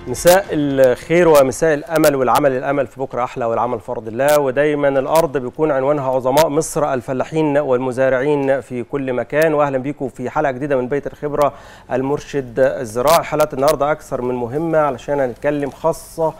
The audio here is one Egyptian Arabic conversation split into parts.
مساء الخير ومساء الامل والعمل الامل في بكره احلى والعمل فرض الله ودايما الارض بيكون عنوانها عظماء مصر الفلاحين والمزارعين في كل مكان واهلا بيكم في حلقه جديده من بيت الخبره المرشد الزراعي حلقه النهارده اكثر من مهمه علشان هنتكلم خاصه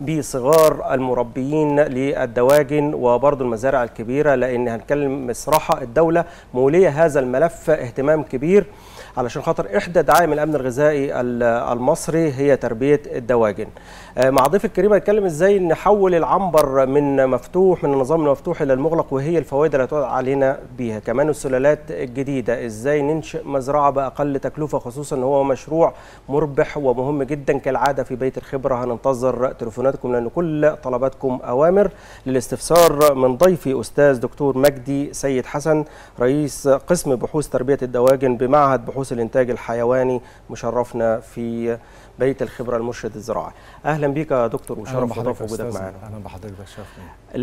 بصغار المربيين للدواجن وبرضه المزارع الكبيره لان هنتكلم بصراحه الدوله موليه هذا الملف اهتمام كبير علشان خاطر احدى دعائم الامن الغذائي المصري هي تربيه الدواجن. مع ضيف الكريم هنتكلم ازاي نحول العنبر من مفتوح من النظام المفتوح الى المغلق وهي الفوائد اللي هتقعد علينا بيها، كمان السلالات الجديده ازاي ننشئ مزرعه باقل تكلفه خصوصا ان هو مشروع مربح ومهم جدا كالعاده في بيت الخبره هننتظر تليفوناتكم لان كل طلباتكم اوامر للاستفسار من ضيفي استاذ دكتور مجدي سيد حسن رئيس قسم بحوث تربيه الدواجن بمعهد بحوث الانتاج الحيواني مشرفنا في بيت الخبره المرشد الزراعي اهلا بيك يا دكتور وشرف وضيف وجودك معانا اهلا بحضرتك شرفني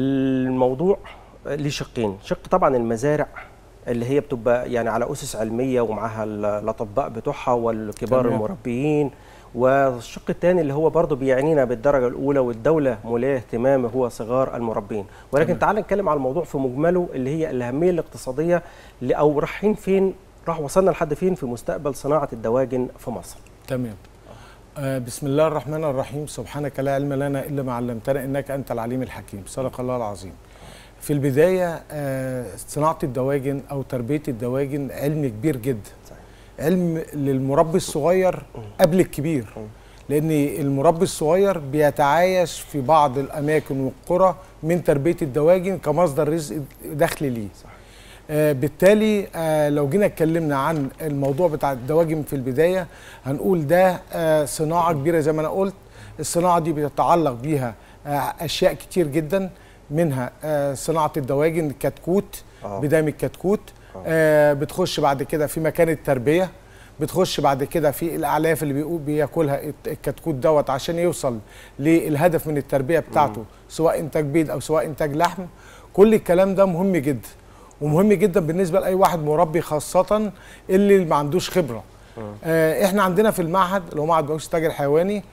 الموضوع ليه شقين شق طبعا المزارع اللي هي بتبقى يعني على اسس علميه ومعاها الاطباء بتوعها والكبار تمام. المربيين والشق الثاني اللي هو برضه بيعنينا بالدرجه الاولى والدوله موليه اهتمام هو صغار المربين ولكن تمام. تعال نتكلم على الموضوع في مجمله اللي هي الاهميه الاقتصاديه اللي- او رايحين فين راح وصلنا لحد فين في مستقبل صناعه الدواجن في مصر تمام آه بسم الله الرحمن الرحيم سبحانك لا علم لنا الا ما علمتنا انك انت العليم الحكيم صدق الله العظيم في البدايه آه صناعه الدواجن او تربيه الدواجن علم كبير جدا صحيح. علم للمربي الصغير قبل الكبير لان المربي الصغير بيتعايش في بعض الاماكن والقرى من تربيه الدواجن كمصدر رزق دخل ليه آه بالتالي آه لو جينا اتكلمنا عن الموضوع بتاع الدواجن في البدايه هنقول ده آه صناعه كبيره زي ما انا قلت الصناعه دي بتتعلق بيها آه اشياء كتير جدا منها آه صناعه الدواجن الكتكوت آه. بدايه من الكتكوت آه بتخش بعد كده في مكان التربيه بتخش بعد كده في الاعلاف اللي بيقو- بياكلها الت- الكتكوت دوت عشان يوصل للهدف من التربيه بتاعته سواء انتاج بيض او سواء انتاج لحم كل الكلام ده مهم جدا ومهم جدا بالنسبه لاي واحد مربي خاصه اللي ما عندوش خبره آه احنا عندنا في المعهد اللي هو معهد بحوث التاج الحيواني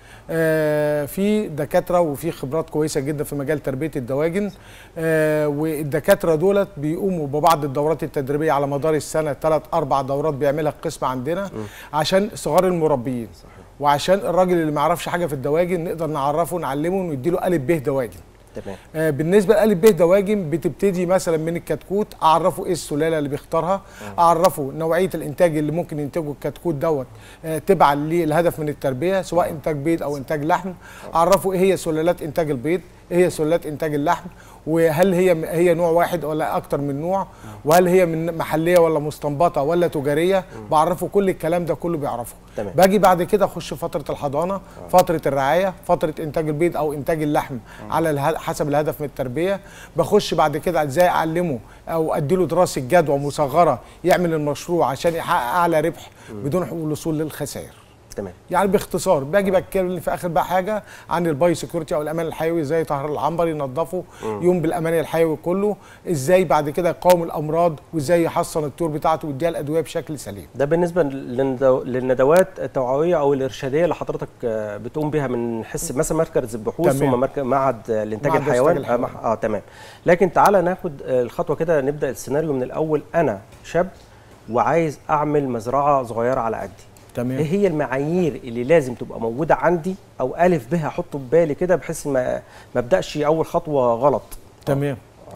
آه في دكاتره وفي خبرات كويسه جدا في مجال تربيه الدواجن آه والدكاتره دولت بيقوموا ببعض الدورات التدريبيه على مدار السنه ثلاث اربع دورات بيعملها القسم عندنا عشان صغار المربيين وعشان الراجل اللي ما يعرفش حاجه في الدواجن نقدر نعرفه نعلمه ونديله الف ب دواجن تمام آه، بالنسبه لألف ب دواجن بتبتدي مثلا من الكتكوت اعرفه ايه السلاله اللي بيختارها اعرفه نوعيه الانتاج اللي ممكن ينتجه الكتكوت دوت آه، تبعا للهدف من التربيه سواء انتاج بيض او انتاج لحم اعرفه ايه هي سلالات انتاج البيض ايه هي سلالات انتاج اللحم وهل هي هي نوع واحد ولا اكتر من نوع وهل هي من محليه ولا مستنبطه ولا تجاريه بعرفه كل الكلام ده كله بيعرفه تمام. باجي بعد كده اخش فتره الحضانه فتره الرعايه فتره انتاج البيض او انتاج اللحم على اله... حسب الهدف من التربيه بخش بعد كده ازاي اعلمه او اديله دراسه جدوى مصغره يعمل المشروع عشان يحقق اعلى ربح بدون الوصول للخسائر تمام يعني باختصار باجي بتكلم في اخر بقى حاجه عن الباي سكيورتي او الامان الحيوي ازاي يطهر العنبر ينظفه يوم بالامان الحيوي كله ازاي بعد كده يقاوم الامراض وازاي يحصن الطيور بتاعته ويديها الادويه بشكل سليم ده بالنسبه للندو- للندوات التوعويه او الارشاديه اللي حضرتك آه، بتقوم بها من حس مثلا مركز البحوث تمام. ثم مركز معهد آه، الانتاج معهد الحيواني الإنتاج الحيواني. اه, مح- آه تمام لكن تعالى ناخد آه، الخطوه كده نبدا السيناريو من الاول انا شاب وعايز اعمل مزرعه صغيره على قدي تمام ايه هي المعايير اللي لازم تبقى موجوده عندي او الف بها احطه في بالي كده بحيث ما ما ابداش اول خطوه غلط تمام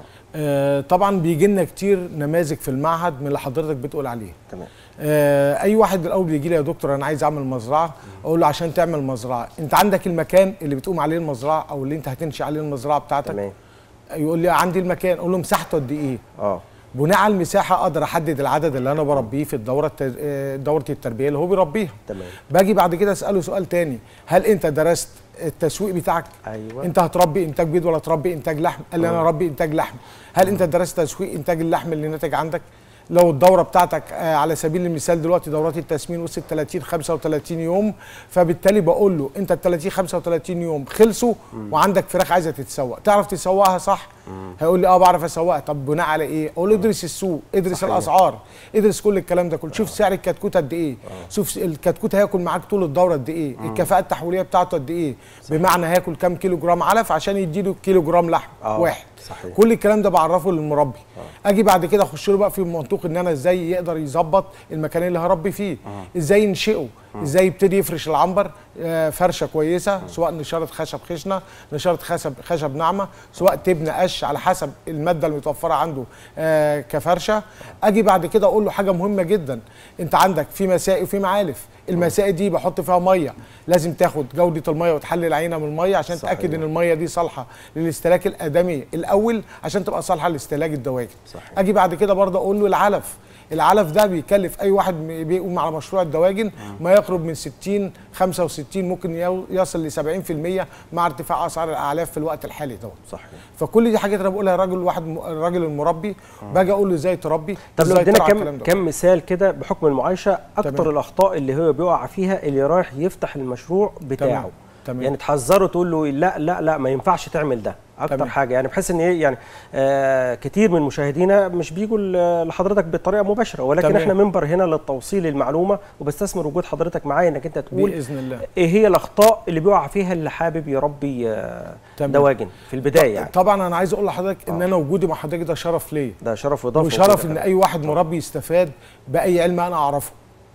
آه طبعا بيجي لنا كتير نماذج في المعهد من اللي حضرتك بتقول عليه تمام آه اي واحد الاول بيجي لي يا دكتور انا عايز اعمل مزرعه اقول له عشان تعمل مزرعه انت عندك المكان اللي بتقوم عليه المزرعه او اللي انت هتنشئ عليه المزرعه بتاعتك تمام يقول لي عندي المكان اقول له مساحته قد ايه اه بناء على المساحه اقدر احدد العدد اللي انا بربيه في الدوره الت- آه، دوره التربيه اللي هو بيربيها تمام باجي بعد كده اساله سؤال تاني هل انت درست التسويق بتاعك ايوه انت هتربي انتاج بيض ولا تربي انتاج لحم قال لي انا آه. اربي انتاج لحم هل انت درست تسويق انتاج اللحم اللي ناتج عندك لو الدوره بتاعتك آه، على سبيل المثال دلوقتي دورات التسمين وصلت 30 35 يوم فبالتالي بقول له انت ال 30 35 يوم خلصوا وعندك فراخ عايزه تتسوق تعرف تسوقها صح هيقول لي اه بعرف اسوقها طب بناء على ايه اقول له ادرس السوق ادرس صحيح. الاسعار ادرس كل الكلام ده كله شوف سعر الكتكوت قد ايه شوف الكتكوت هياكل معاك طول الدوره قد ايه الكفاءه التحويليه بتاعته قد ايه بمعنى هياكل كام كيلو جرام علف عشان يديله كيلو جرام لحم آه، واحد صحيح. كل الكلام ده بعرفه للمربي اجي بعد كده اخش له بقى في منطوق ان انا ازاي يقدر يظبط المكان اللي هربي فيه ازاي ينشئه ازاي يبتدي يفرش العنبر آه، فرشه كويسه سواء نشاره خشب خشنه نشاره خشب خشب ناعمه سواء تبن قش على حسب الماده المتوفره عنده آه، كفرشه اجي بعد كده اقول له حاجه مهمه جدا انت عندك في مسائي وفي معالف المسائي دي بحط فيها ميه لازم تاخد جوده الميه وتحلل عينه من الميه عشان صحيح. تاكد ان الميه دي صالحه للاستهلاك الادمي الاول عشان تبقى صالحه لاستهلاك الدواجن صحيح. اجي بعد كده برضه اقول له العلف العلف ده بيكلف اي واحد م- بيقوم على مشروع الدواجن ما يقرب من 60 65 ممكن يو- يصل ل 70% مع ارتفاع اسعار الاعلاف في الوقت الحالي دوت صحيح فكل دي حاجات انا بقولها لراجل واحد م- الراجل المربي باجي اقول له ازاي تربي طب لو ازاي ادينا ترعى كم الكلام ده. كم مثال كده بحكم المعايشه اكتر تمام. الاخطاء اللي هو بيقع فيها اللي رايح يفتح المشروع بتاعه تمام. يعني تحذره تقول له لا لا لا ما ينفعش تعمل ده اكتر تمام. حاجه يعني بحس ان ايه يعني آه كتير من مشاهدينا مش بيجوا ل- لحضرتك بطريقه مباشره ولكن تمام. احنا منبر هنا للتوصيل المعلومه وبستثمر وجود حضرتك معايا انك انت تقول باذن الله ايه هي الاخطاء اللي بيقع فيها اللي حابب يربي آه تمام. دواجن في البدايه يعني طبعا انا عايز اقول لحضرتك ان انا وجودي مع حضرتك ده شرف ليا ده شرف واضافه وشرف وكده ان اي واحد مربي يستفاد باي علم انا اعرفه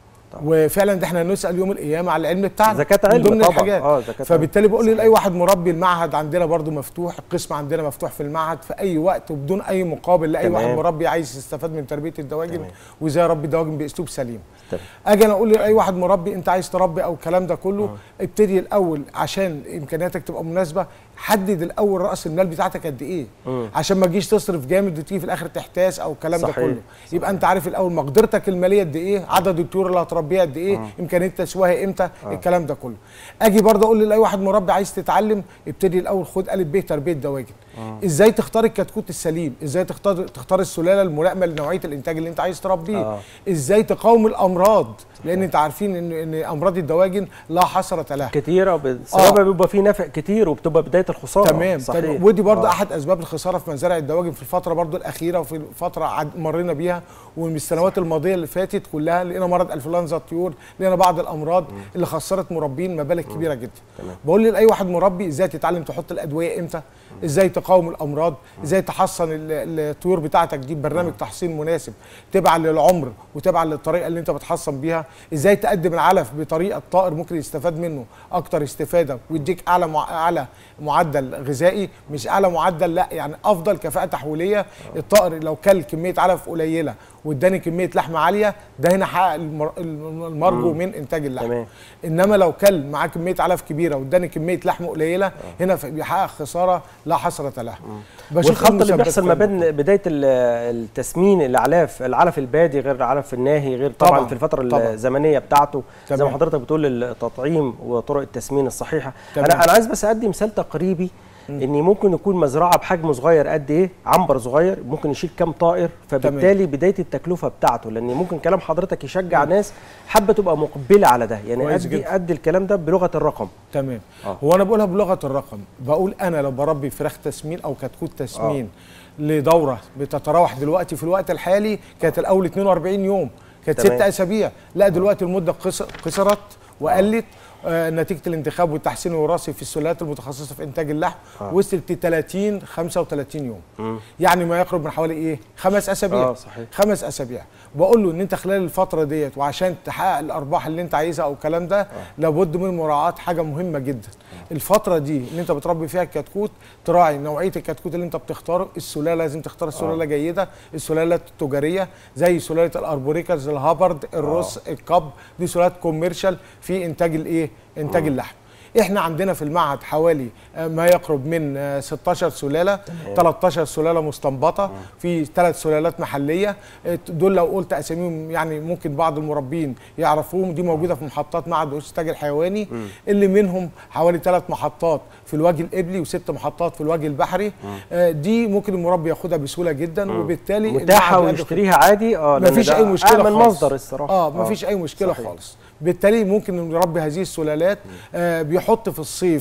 وفعلا ده احنا هنسال يوم القيامه على العلم بتاعنا زكاة من علم ضمن طبعاً. الحاجات آه، زكاة علم. فبالتالي بقول صحيح. لاي واحد مربي المعهد عندنا برضو مفتوح القسم عندنا مفتوح في المعهد في اي وقت وبدون اي مقابل لاي تمام. واحد مربي عايز يستفاد من تربيه الدواجن تمام. وازاي يربي دواجن باسلوب سليم تمام. اجي انا اقول لاي واحد مربي انت عايز تربي او الكلام ده كله ابتدي الاول عشان امكانياتك تبقى مناسبه حدد الاول راس المال بتاعتك قد ايه عشان ما تجيش تصرف جامد وتيجي في الاخر تحتاس او الكلام ده صحيح. كله يبقى انت عارف الاول مقدرتك الماليه قد ايه عدد الطيور اللي هتربيها قد ايه امكانيه تسويها امتى الكلام ده كله اجي برضه اقول لاي واحد مربي عايز تتعلم ابتدي الاول خد الف ب تربيه دواجن ازاي تختار الكتكوت السليم ازاي تختار تختار السلاله الملائمه لنوعيه الانتاج اللي انت عايز تربيه آه. ازاي تقاوم الامراض لان انت عارفين ان ان امراض الدواجن لا حصره لها كتيره وبسببها بيبقى فيه نفع كتير وبتبقى بدايه الخساره تمام صحيح تمام ودي برضه آه. احد اسباب الخساره في مزارع الدواجن في الفتره برضه الاخيره وفي الفتره عد مرينا بيها ومن السنوات الماضيه اللي فاتت كلها لقينا مرض انفلونزا الطيور لقينا بعض الامراض اللي خسرت مربين مبالغ كبيره جدا تمام. بقول لاي واحد مربي ازاي تتعلم تحط الادويه امتى ازاي تقاوم الامراض ازاي تحصن ال- الطيور بتاعتك دي ببرنامج تحصين مناسب تبعا للعمر وتبعا للطريقه اللي انت بتحصن بيها ازاي تقدم العلف بطريقه الطائر ممكن يستفاد منه اكتر استفاده ويديك اعلى مع... اعلى معدل غذائي مش اعلى معدل لا يعني افضل كفاءه تحويليه الطائر لو كل كميه علف قليله واداني كميه لحم عاليه ده هنا حقق المر... المرجو من انتاج اللحم تمام. انما لو كل معاه كميه علف كبيره واداني كميه لحم قليله هنا ف- بيحقق خساره لا حصره لها بشوف والخلط اللي المسببات بيحصل ما فين. بين بدايه ال- التسمين الاعلاف العلف البادي غير العلف الناهي غير طبعا, طبعاً، في الفتره طبعاً. الزمنيه بتاعته زي ما تمام. حضرتك بتقول التطعيم وطرق التسمين الصحيحه تمام. انا انا عايز بس ادي مثال تقريبي ان ممكن يكون مزرعه بحجم صغير قد ايه عنبر صغير ممكن يشيل كام طائر فبالتالي بدايه التكلفه بتاعته لان ممكن كلام حضرتك يشجع ناس حابه تبقى مقبله على ده يعني كويس ادي جدا. ادي الكلام ده بلغه الرقم تمام آه. هو انا بقولها بلغه الرقم بقول انا لو بربي فراخ تسمين او كتكوت تسمين لدوره بتتراوح دلوقتي في الوقت الحالي كانت الاول 42 يوم كانت تمام. ست اسابيع لا دلوقتي المده قص- قصرت وقلت آه نتيجه الانتخاب والتحسين الوراثي في السلالات المتخصصه في انتاج اللحم آه. وصلت ل 30 35 يوم يعني ما يقرب من حوالي ايه خمس اسابيع آه، صحيح. خمس اسابيع بقول له ان انت خلال الفتره ديت وعشان تحقق الارباح اللي انت عايزها او الكلام ده لابد من مراعاه حاجه مهمه جدا الفتره دي اللي انت بتربي فيها الكتكوت تراعي نوعيه الكتكوت اللي انت بتختاره السلاله لازم تختار السلاله جيده السلالات التجاريه زي سلاله الاربوريكاز الهابرد الروس الكاب دي سلالات كوميرشال في انتاج الايه انتاج اللحم احنا عندنا في المعهد حوالي آه، ما يقرب من آه، 16 سلاله 13 سلاله مستنبطه في ثلاث سلالات محليه آه، دول لو قلت اساميهم يعني ممكن بعض المربين يعرفوهم دي موجوده في محطات معهد بحوث الانتاج الحيواني اللي منهم حوالي ثلاث محطات في الوجه القبلي وست محطات في الوجه البحري آه، دي ممكن المربي ياخدها بسهوله جدا وبالتالي متاحه المعهد يقدر- ويشتريها عادي اه لأن مفيش ده اي مشكله أأمن خالص. مصدر الصراحه اه مفيش اي مشكله صحيح. خالص بالتالي ممكن نربي هذه السلالات آه بيحط في الصيف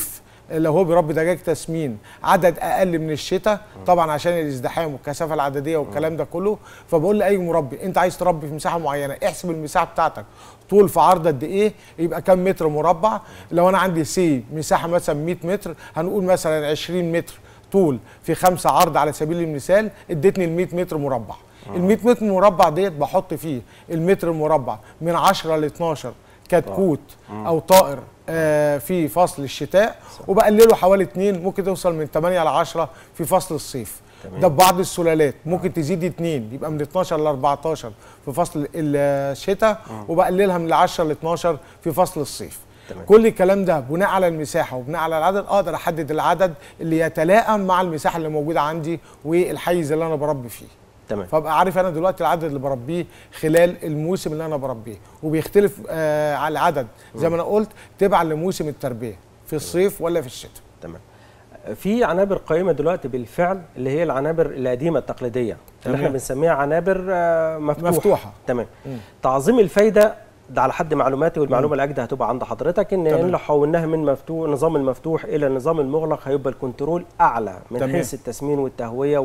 لو هو بيربي دجاج تسمين عدد اقل من الشتاء طبعا عشان الازدحام والكثافه العدديه والكلام ده كله فبقول لاي مربي انت عايز تربي في مساحه معينه احسب المساحه بتاعتك طول في عرض قد ايه يبقى كام متر مربع لو انا عندي سي مساحه مثلا 100 متر هنقول مثلا 20 متر طول في خمسة عرض على سبيل المثال ادتني ال 100 متر مربع ال 100 متر مربع ديت بحط فيه المتر المربع من 10 ل 12 كتكوت او طائر آه في فصل الشتاء وبقلله حوالي 2 ممكن توصل من 8 ل 10 في فصل الصيف ده ببعض السلالات ممكن تزيد 2 يبقى من 12 ل 14 في فصل الشتاء وبقللها من 10 ل 12 في فصل الصيف تمام. كل الكلام ده بناء على المساحه وبناء على العدد اقدر احدد العدد اللي يتلائم مع المساحه اللي موجوده عندي والحيز اللي انا بربي فيه تمام فابقى عارف انا دلوقتي العدد اللي بربيه خلال الموسم اللي انا بربيه وبيختلف آه على العدد زي ما انا قلت تبعا لموسم التربيه في الصيف ولا في الشتاء تمام في عنابر قائمه دلوقتي بالفعل اللي هي العنابر القديمه التقليديه اللي احنا تمام. بنسميها عنابر آه، مفتوحه مفتوحة. تمام تعظيم الفايده ده على حد معلوماتي والمعلومه الاجدى هتبقى عند حضرتك ان تمام. ان لو حولناها من مفتوح النظام المفتوح الى النظام المغلق هيبقى الكنترول اعلى من تمام. حيث التسمين والتهويه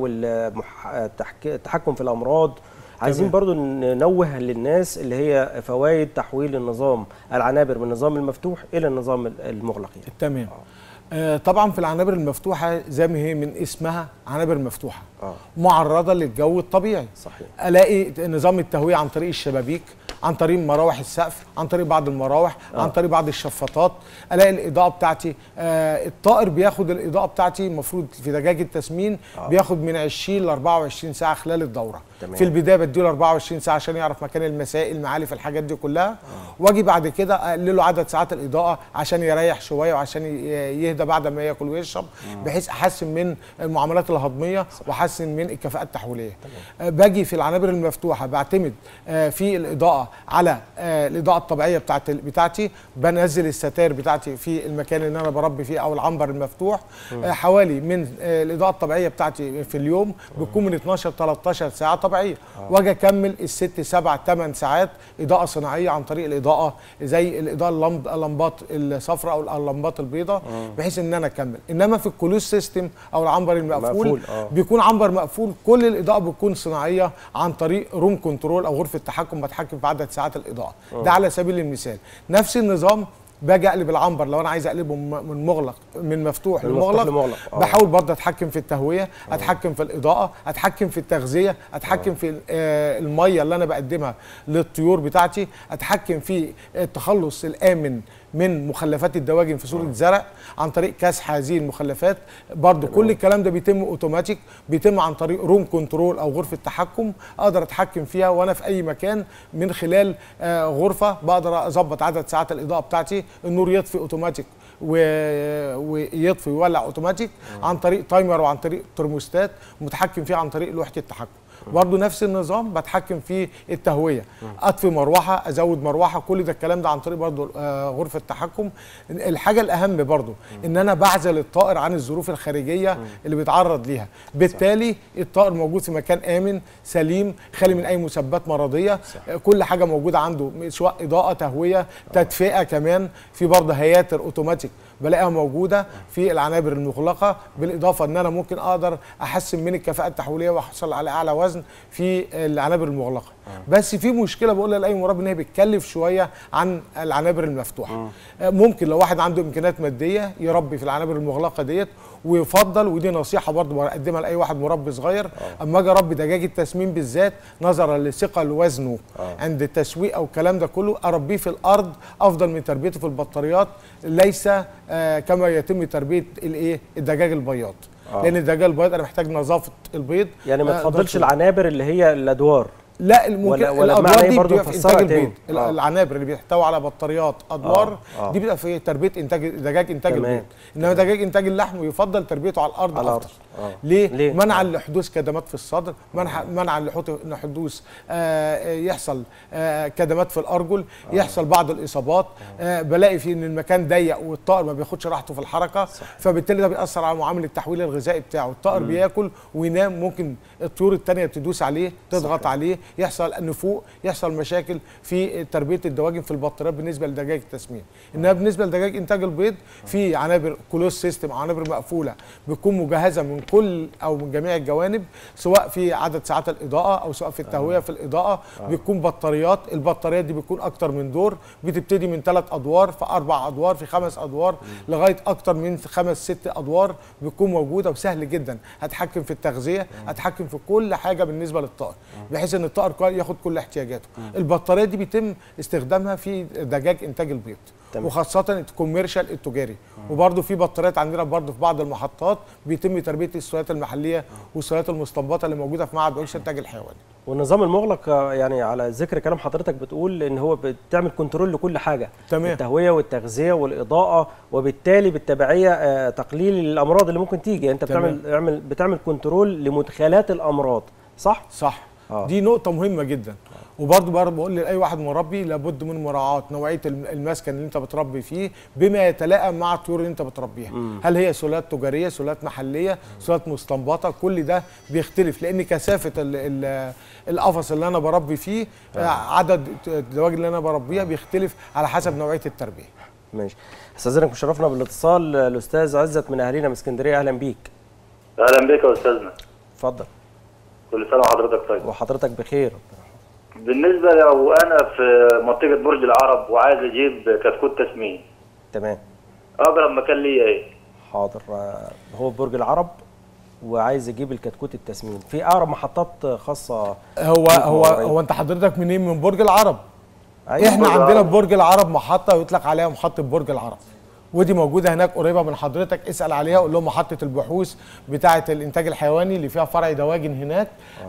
والتحكم في الامراض عايزين تمام. برضو ننوه للناس اللي هي فوائد تحويل النظام العنابر من النظام المفتوح الى النظام المغلق يعني. تمام آه طبعا في العنابر المفتوحه زي ما هي من اسمها عنابر مفتوحه اه معرضه للجو الطبيعي صحيح الاقي نظام التهويه عن طريق الشبابيك عن طريق مراوح السقف عن طريق بعض المراوح آه. عن طريق بعض الشفاطات الاقي الاضاءه بتاعتي آه الطائر بياخد الاضاءه بتاعتي المفروض في دجاج التسمين آه. بياخد من 20 ل 24 ساعه خلال الدوره تمام. في البدايه بديله 24 ساعه عشان يعرف مكان المسائل المعالف الحاجات دي كلها واجي بعد كده اقلله عدد ساعات الاضاءه عشان يريح شويه وعشان ي- يهدى بعد ما ياكل ويشرب بحيث احسن من المعاملات الهضميه واحسن من الكفاءه التحويليه آه، باجي في العنابر المفتوحه بعتمد آه، في الاضاءه على آه، الاضاءه الطبيعيه بتاعت بتاعتي بنزل الستائر بتاعتي في المكان اللي انا بربي فيه او العنبر المفتوح آه، حوالي من آه، الاضاءه الطبيعيه بتاعتي في اليوم بتكون من 12 13 ساعه طبيعيه واجي اكمل الست سبع ثمان ساعات اضاءه صناعيه عن طريق الاضاءه زي الاضاءه اللمب اللمبات الصفراء او اللمبات البيضاء بحيث ان انا اكمل انما في الكلوز سيستم او العنبر المقفول مقفول، آه. بيكون عنبر مقفول كل الاضاءه بتكون صناعيه عن طريق روم كنترول او غرفه تحكم بتحكم في عدد ساعات الاضاءه ده على سبيل المثال نفس النظام باجي اقلب العنبر لو انا عايز اقلبه م- من مغلق من مفتوح من مفتوح لمغلق لمغلق، آه. بحاول برضه اتحكم في التهويه اتحكم في الاضاءه اتحكم في التغذيه اتحكم في آه، الميه اللي انا بقدمها للطيور بتاعتي اتحكم في التخلص الامن من مخلفات الدواجن في صوره زرع عن طريق كسح هذه المخلفات برضه كل الكلام ده بيتم اوتوماتيك بيتم عن طريق روم كنترول او غرفه تحكم اقدر اتحكم فيها وانا في اي مكان من خلال آه، غرفه بقدر اظبط عدد ساعات الاضاءه بتاعتي النور يطفي اوتوماتيك و- ويطفي ويولع اوتوماتيك عن طريق تايمر وعن طريق ترموستات متحكم فيه عن طريق لوحه التحكم برضه نفس النظام بتحكم في التهويه اطفي مروحه ازود مروحه كل ده الكلام ده عن طريق برضه آه، غرفه التحكم الحاجه الاهم برضه ان انا بعزل الطائر عن الظروف الخارجيه اللي بيتعرض ليها بالتالي الطائر موجود في مكان امن سليم خالي من اي مسببات مرضيه آه، كل حاجه موجوده عنده سواء اضاءه تهويه تدفئه كمان في برضه هياتر اوتوماتيك بلاقيها موجوده في العنابر المغلقه بالاضافه ان انا ممكن اقدر احسن من الكفاءه التحويليه واحصل على اعلى وزن في العنابر المغلقه بس في مشكله بقولها لاي مربي ان هي بتكلف شويه عن العنابر المفتوحه آه، ممكن لو واحد عنده امكانيات ماديه يربي في العنابر المغلقه ديت ويفضل ودي نصيحه برضه بقدمها لاي واحد مربي صغير اما اجي اربي دجاج التسمين بالذات نظرا لثقل وزنه عند التسويق او الكلام ده كله اربيه في الارض افضل من تربيته في البطاريات ليس آه كما يتم تربيه الايه الدجاج البياض آه. لان الدجاج البياض انا محتاج نظافه البيض يعني ما آه، تفضلش ضغط- العنابر اللي هي الادوار لا الممكن ولا- ولا الادوار بمعنى إيه دي برضو بتبقى في نفسرها انتاج تاني؟ البيض ال- آه. العنابر اللي بيحتوي على بطاريات ادوار آه. دي بتبقى في تربيه انتاج دجاج انتاج تمام. البيض انما دجاج انتاج اللحم يفضل تربيته على الارض على الأرض. افضل آه. ليه؟ ليه؟ منعا آه. لحدوث كدمات في الصدر منع منعا لحط- لحدوث آه يحصل آه كدمات في الارجل يحصل بعض الاصابات آه بلاقي في ان المكان ضيق والطائر ما بياخدش راحته في الحركه فبالتالي ده بيأثر على معامل التحويل الغذائي بتاعه الطائر بياكل وينام ممكن الطيور التانية بتدوس عليه تضغط صحيح. عليه يحصل نفوق يحصل مشاكل في تربيه الدواجن في البطاريات بالنسبه لدجاج التسمين انها بالنسبه لدجاج انتاج البيض في عنابر كلوز سيستم عنابر مقفوله بتكون مجهزه من كل او من جميع الجوانب سواء في عدد ساعات الاضاءه او سواء في التهويه في الاضاءه بتكون بطاريات البطاريات دي بتكون اكتر من دور بتبتدي من ثلاث ادوار في اربع ادوار في خمس ادوار لغايه اكتر من خمس ست ادوار بتكون موجوده وسهل جدا هتحكم في التغذيه هتحكم في كل حاجه بالنسبه للطائر بحيث ان الطائر كويس ياخد كل احتياجاته البطاريه دي بيتم استخدامها في دجاج انتاج البيض تمام. وخاصه الكوميرشال التجاري وبرده في بطاريات عندنا برده في بعض المحطات بيتم تربيه السلالات المحليه والسلالات المستنبطه اللي موجوده في معهد بنك الانتاج الحيواني والنظام المغلق آه، يعني على ذكر كلام حضرتك بتقول ان هو بتعمل كنترول لكل حاجه تمام. التهويه والتغذيه والاضاءه وبالتالي بالتبعيه آه، تقليل الامراض اللي ممكن تيجي انت تمام. بتعمل اعمل بتعمل كنترول لمدخلات الامراض صح صح آه. دي نقطة مهمة جدا وبرضه برضه بقول لأي واحد مربي لابد من مراعاة نوعية الم- المسكن اللي أنت بتربي فيه بما يتلائم مع الطيور اللي أنت بتربيها هل هي سلالات تجارية سلالات محلية سلالات مستنبطة كل ده بيختلف لأن كثافة ال- ال- القفص اللي أنا بربي فيه آه. عدد الدواجن اللي أنا بربيها بيختلف على حسب نوعية التربية ماشي استاذنك مشرفنا بالاتصال آه، الاستاذ عزت من اهالينا من اسكندريه اهلا بيك اهلا بك يا استاذنا اتفضل كل سنه وحضرتك طيب وحضرتك بخير بالنسبه لو انا في منطقه برج العرب وعايز اجيب كتكوت تسمين تمام اقرب مكان ليا ايه حاضر آه، هو في برج العرب وعايز يجيب الكتكوت التسمين في اقرب محطات خاصه هو هو قريب. هو أنت حضرتك منين من برج العرب أيوة. احنا برج عندنا العرب. في برج العرب محطه يطلق عليها محطه برج العرب ودي موجوده هناك قريبه من حضرتك اسال عليها قول لهم محطه البحوث بتاعه الانتاج الحيواني اللي فيها فرع دواجن هناك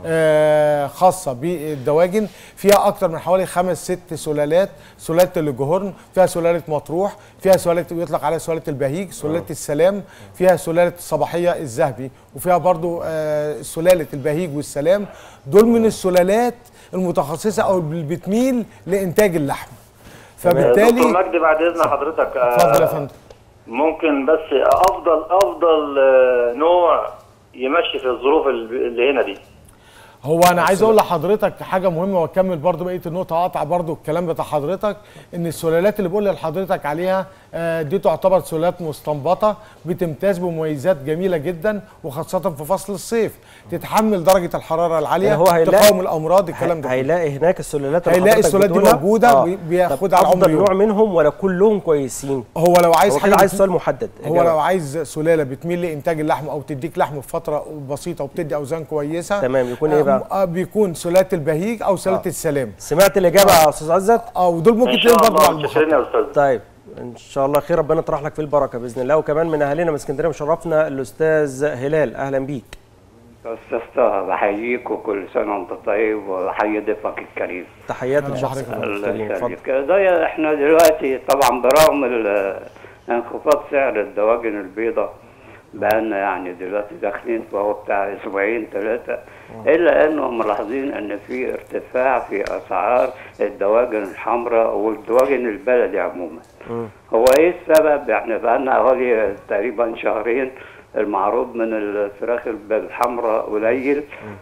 آه خاصه بالدواجن فيها اكتر من حوالي خمس ست سلالات سلاله الجهورن فيها سلاله مطروح فيها سلاله يطلق عليها سلاله البهيج سلاله السلام فيها سلاله الصباحيه الذهبي وفيها برضو آه سلاله البهيج والسلام دول من السلالات المتخصصه او اللي بتميل لانتاج اللحم دكتور فبالتالي مجدي بعد اذن حضرتك آه، اتفضل يا فندم ممكن بس افضل افضل آه، نوع يمشي في الظروف اللي هنا دي هو انا عايز اقول لحضرتك حاجه مهمه واكمل برضو بقيه النقطه اقطع برضو الكلام بتاع حضرتك ان السلالات اللي بقول لحضرتك عليها آه، دي تعتبر سلالات مستنبطه بتمتاز بمميزات جميله جدا وخاصه في فصل الصيف تتحمل درجه الحراره العاليه يعني هو هيلاقي- تقاوم الامراض الكلام ده كله. هيلاقي هناك السلالات اللي هيلاقي حضرتك السلالات دي بتقولها. موجودة آه. بي- بياخدها طب على افضل عمر نوع يوم. منهم ولا كلهم كويسين هو لو عايز هو حاجه كده عايز بت- سؤال محدد هو إجابة. لو عايز سلاله بتميل لانتاج اللحم او تديك لحم في فتره بسيطه وبتدي اوزان كويسه تمام، يكون إيه بقى؟ آه، بيكون سلاله البهيج او سلاله آه. السلام سمعت الاجابه يا استاذ عزت اه ودول ممكن ان شاء تلاقيهم برضه على الله شكرا المحطه يا استاذ طيب ان شاء الله خير ربنا يطرح لك في البركه باذن الله وكمان من اهالينا من اسكندريه مشرفنا الاستاذ هلال اهلا بيك أستاذ طه بحييك وكل سنة وأنت طيب وأحيي ضيفك الكريم. تحيات أهلا لشخص بحضرتك. الله الكريم اتفضل يخليك. ده احنا دلوقتي طبعا برغم ال- انخفاض سعر الدواجن البيضاء بقالنا يعني دلوقتي داخلين فهو بتاع اسبوعين ثلاثة الا انه ملاحظين ان في ارتفاع في اسعار الدواجن الحمراء والدواجن البلدي عموما. هو ايه السبب؟ يعني بقالنا حوالي تقريبا شهرين المعروض من الفراخ الحمراء قليل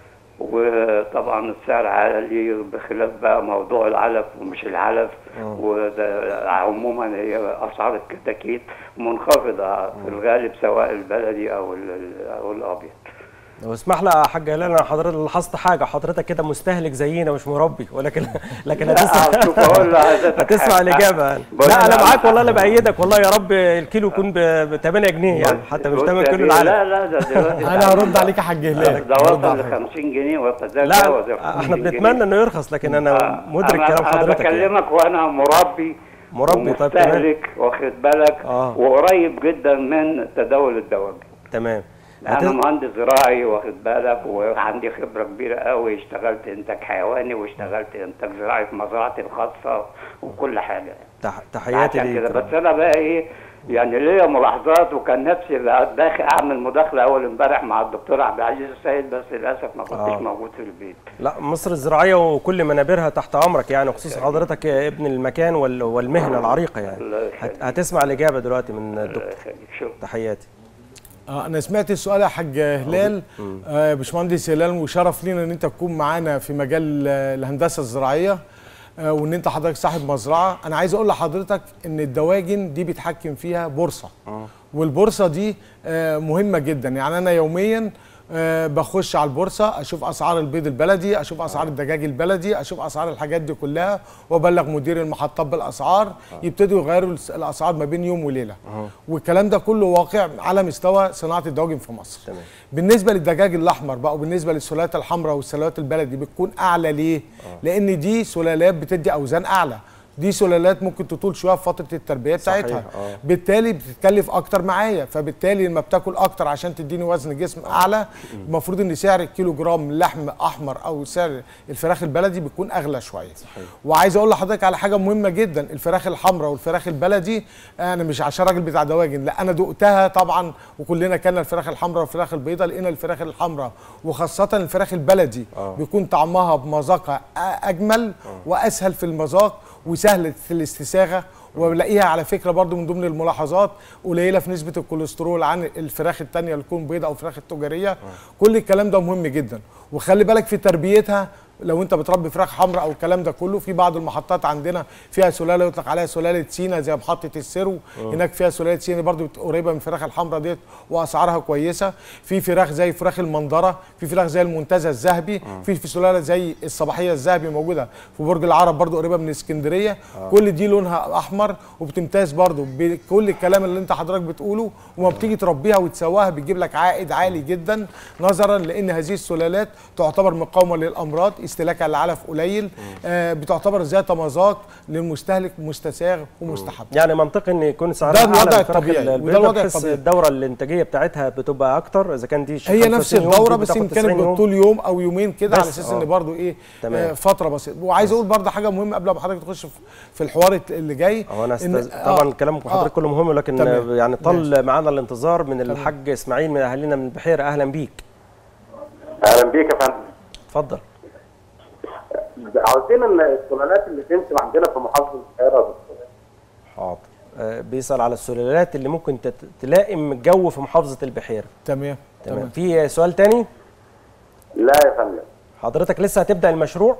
وطبعا السعر عالي بخلاف بقى موضوع العلف ومش العلف وده عموما هي اسعار الكتاكيت منخفضه في الغالب سواء البلدي او ال- او الابيض لو اسمح لي يا حاج هلال انا حضرتك لاحظت حاجه حضرتك كده مستهلك زينا مش مربي ولكن لكن لا، هتسمع شوف أقول لحضرتك هتسمع حاجة. الاجابه بقول لا انا لك- معاك والله انا بايدك والله يا رب الكيلو يكون ب 8 جنيه يعني حتى مش بص ثمن يا كيلو بيه، العلف لا لا ده دلوقتي انا هرد عليك يا حاج هلال ده هرد وصل ل عليك. 50 جنيه وتجاوز لا ال 50 احنا جنيه. بنتمنى انه يرخص لكن انا آه، مدرك أنا- كلام انا حضرتك يعني. بكلمك وانا مربي مربي، طيب، تمام. ومستهلك واخد بالك آه. وقريب جدا من تداول الدواجن تمام انا هتس- مهندس زراعي واخد بالك وعندي خبره كبيره قوي اشتغلت انتاج حيواني واشتغلت انتاج زراعي في مزرعتي الخاصه وكل حاجه تح- تحياتي عشان كده ليك بس انا بقى ايه يعني ليا ملاحظات وكان نفسي بقى داخل اعمل مداخله اول امبارح مع الدكتور عبد العزيز السيد بس للاسف ما كنتش آه. موجود في البيت لا مصر الزراعيه وكل منابرها تحت امرك يعني خصوصا حضرتك ابن المكان وال- والمهنه العريقه يعني الله هت- يخليك. هتسمع الاجابه دلوقتي من الله الدكتور يخليك شكرا تحياتي آه انا سمعت السؤال يا حاج هلال آه باشمهندس هلال وشرف لينا ان انت تكون معانا في مجال آه، الهندسه الزراعيه آه وان انت حضرتك صاحب مزرعه انا عايز اقول لحضرتك ان الدواجن دي بيتحكم فيها بورصه والبورصه دي آه مهمه جدا يعني انا يوميا آه بخش على البورصه اشوف اسعار البيض البلدي اشوف اسعار الدجاج البلدي اشوف اسعار الحاجات دي كلها وابلغ مدير المحطات بالاسعار يبتدوا يغيروا الس- الاسعار ما بين يوم وليله والكلام ده كله واقع على مستوى صناعه الدواجن في مصر تمام. بالنسبه للدجاج الاحمر بقى وبالنسبه للسلالات الحمراء والسلالات البلدي بتكون اعلى ليه لان دي سلالات بتدي اوزان اعلى دي سلالات ممكن تطول شويه في فتره التربيه صحيح، بتاعتها آه. بالتالي بتتكلف اكتر معايا فبالتالي لما بتاكل اكتر عشان تديني وزن جسم اعلى المفروض ان سعر الكيلو جرام لحم احمر او سعر الفراخ البلدي بيكون اغلى شويه صحيح. وعايز اقول لحضرتك على حاجه مهمه جدا الفراخ الحمراء والفراخ البلدي انا مش عشان راجل بتاع دواجن لا انا دقتها طبعا وكلنا كلنا الفراخ الحمراء والفراخ البيضاء لقينا الفراخ الحمراء وخاصه الفراخ البلدي آه. بيكون طعمها بمذاقها أ- اجمل واسهل في المذاق وسهله في الاستساغه وبلاقيها على فكره برضو من ضمن الملاحظات قليله في نسبه الكوليسترول عن الفراخ التانية اللي تكون بيضاء او الفراخ التجاريه كل الكلام ده مهم جدا وخلي بالك في تربيتها لو انت بتربي فراخ حمراء او الكلام ده كله في بعض المحطات عندنا فيها سلاله يطلق عليها سلاله سينا زي محطه السرو هناك فيها سلاله سينا برضو بت- قريبه من الفراخ الحمراء ديت واسعارها كويسه في فراخ زي فراخ المنظره في فراخ زي المنتزه الذهبي في في سلاله زي الصباحيه الذهبي موجوده في برج العرب برضو قريبه من اسكندريه كل دي لونها احمر وبتمتاز برضو بكل الكلام اللي انت حضرتك بتقوله وما بتيجي تربيها وتسواها بتجيب لك عائد عالي جدا نظرا لان هذه السلالات تعتبر مقاومه للامراض استهلاكها للعلف قليل آه بتعتبر ذات مذاق للمستهلك مستساغ ومستحب يعني منطقي ان يكون ده سعرها الوضع اعلى من الفراخ الطبيعي، وده البيضاء الوضع بحيث الطبيعي. الدوره الانتاجيه بتاعتها بتبقى اكتر اذا كان دي هي 35 نفس يوم، الدوره دي بس بتاخد ان كانت 90 يوم. بطول يوم او يومين كده على بس، اساس آه. ان برضو ايه تمام. آه فتره بسيطه وعايز اقول برضو حاجه مهمه قبل ما حضرتك تخش في- في الحوار اللي جاي هو انا إن- استاذ آه، طبعا كلام آه، حضرتك كله مهم لكن تمام. يعني طال ماشي. معانا الانتظار من الحاج اسماعيل من اهالينا من البحيره اهلا بيك اهلا بيك يا فندم اتفضل عاوزين ان السلالات اللي تنتج عندنا في محافظه القاهره يا دكتور. حاضر آه، بيسال على السلالات اللي ممكن تت- تلائم الجو في محافظه البحيره تمام تمام تمام في سؤال تاني لا يا فندم حضرتك لسه هتبدا المشروع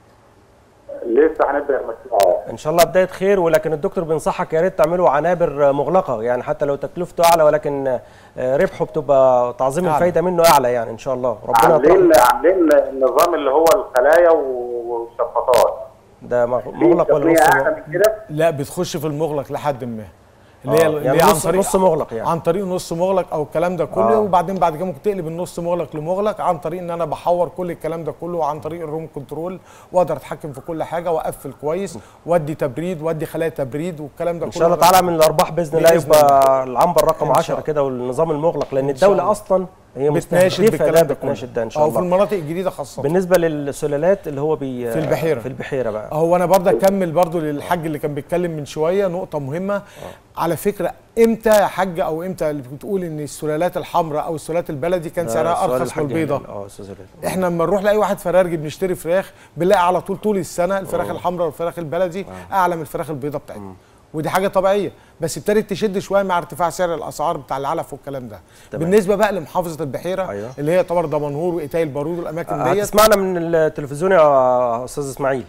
لسه هنبدا المشروع ان شاء الله بدايه خير ولكن الدكتور بينصحك يا ريت تعملوا عنابر مغلقه يعني حتى لو تكلفته اعلى ولكن آه، ربحه بتبقى تعظيم أعلى. الفايده منه اعلى يعني ان شاء الله ربنا عاملين يطرح عاملين النظام اللي هو الخلايا والشفاطات ده مغ- في مغلق ولا تقنية نص اعلى مغلق؟ من كده لا بتخش في المغلق لحد ما اللي هي آه، اللي يعني هي عن نص- طريق نص مغلق يعني. عن طريق نص مغلق او الكلام ده كله آه. وبعدين بعد كده ممكن تقلب النص مغلق لمغلق عن طريق ان انا بحور كل الكلام ده كله عن طريق الروم كنترول واقدر اتحكم في كل حاجه واقفل كويس وادي تبريد وادي خلايا تبريد والكلام ده ان كله شاء الله تعالى من الارباح باذن الله بإذن يبقى العنبر رقم إن شاء 10 الله. كده والنظام المغلق لان إن شاء الدوله الله. اصلا هي بتناشد مستهدفه ده بالكلام ده بتناشد ده ان كله شاء او في الله المناطق الجديده خاصه بالنسبه للسلالات اللي هو بي في البحيرة. في البحيره بقى هو انا برضه اكمل برضه للحاج اللي كان بيتكلم من شويه نقطه مهمه على فكره امتى يا حاج او امتى اللي بتقول ان السلالات الحمراء او السلالات البلدي كان سعرها سؤال ارخص من الحاج البيضه هلال. اه استاذ هلال. احنا لما نروح لاي واحد فرارجي بنشتري فراخ بنلاقي على طول طول السنه الفراخ الحمراء والفراخ البلدي اعلى من الفراخ البيضاء بتاعتنا ودي حاجه طبيعيه بس ابتدت تشد شويه مع ارتفاع سعر الاسعار بتاع العلف والكلام ده تمام. بالنسبه بقى لمحافظه البحيره أيوة. اللي هي طبعا دمنهور وايتاي البارود والاماكن ديت هتسمعنا من التلفزيون يا استاذ اسماعيل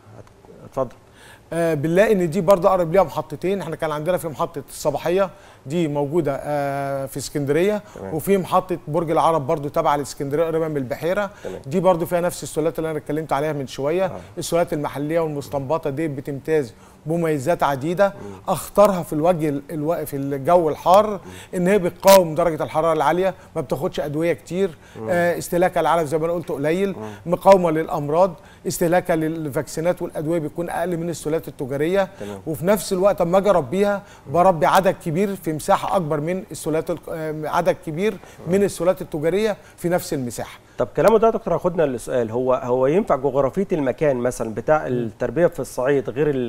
اتفضل آه بنلاقي ان دي برضه اقرب ليها محطتين احنا كان عندنا في محطه الصباحيه دي موجوده آه في اسكندريه تمام. وفي محطه برج العرب برضه تابعه لاسكندريه قريبه من البحيره تمام. دي برضه فيها نفس السلالات اللي انا اتكلمت عليها من شويه السلالات المحليه والمستنبطه دي بتمتاز بمميزات عديده اخطرها في الوجه ال- الو... في الجو الحار ان هي بتقاوم درجه الحراره العاليه ما بتاخدش ادويه كتير آه استهلاكها العلف زي ما انا قلت قليل مقاومه للامراض استهلاكها للفاكسينات والادويه بيكون اقل من السلالات التجاريه تمام. وفي نفس الوقت اما اجي اربيها بربي عدد كبير في مساحه اكبر من السلالات الك- آه، عدد كبير من السلالات التجاريه في نفس المساحه طب كلامه ده يا دكتور هاخدنا للسؤال هو هو ينفع جغرافيه المكان مثلا بتاع التربيه في الصعيد غير ال- غير وجه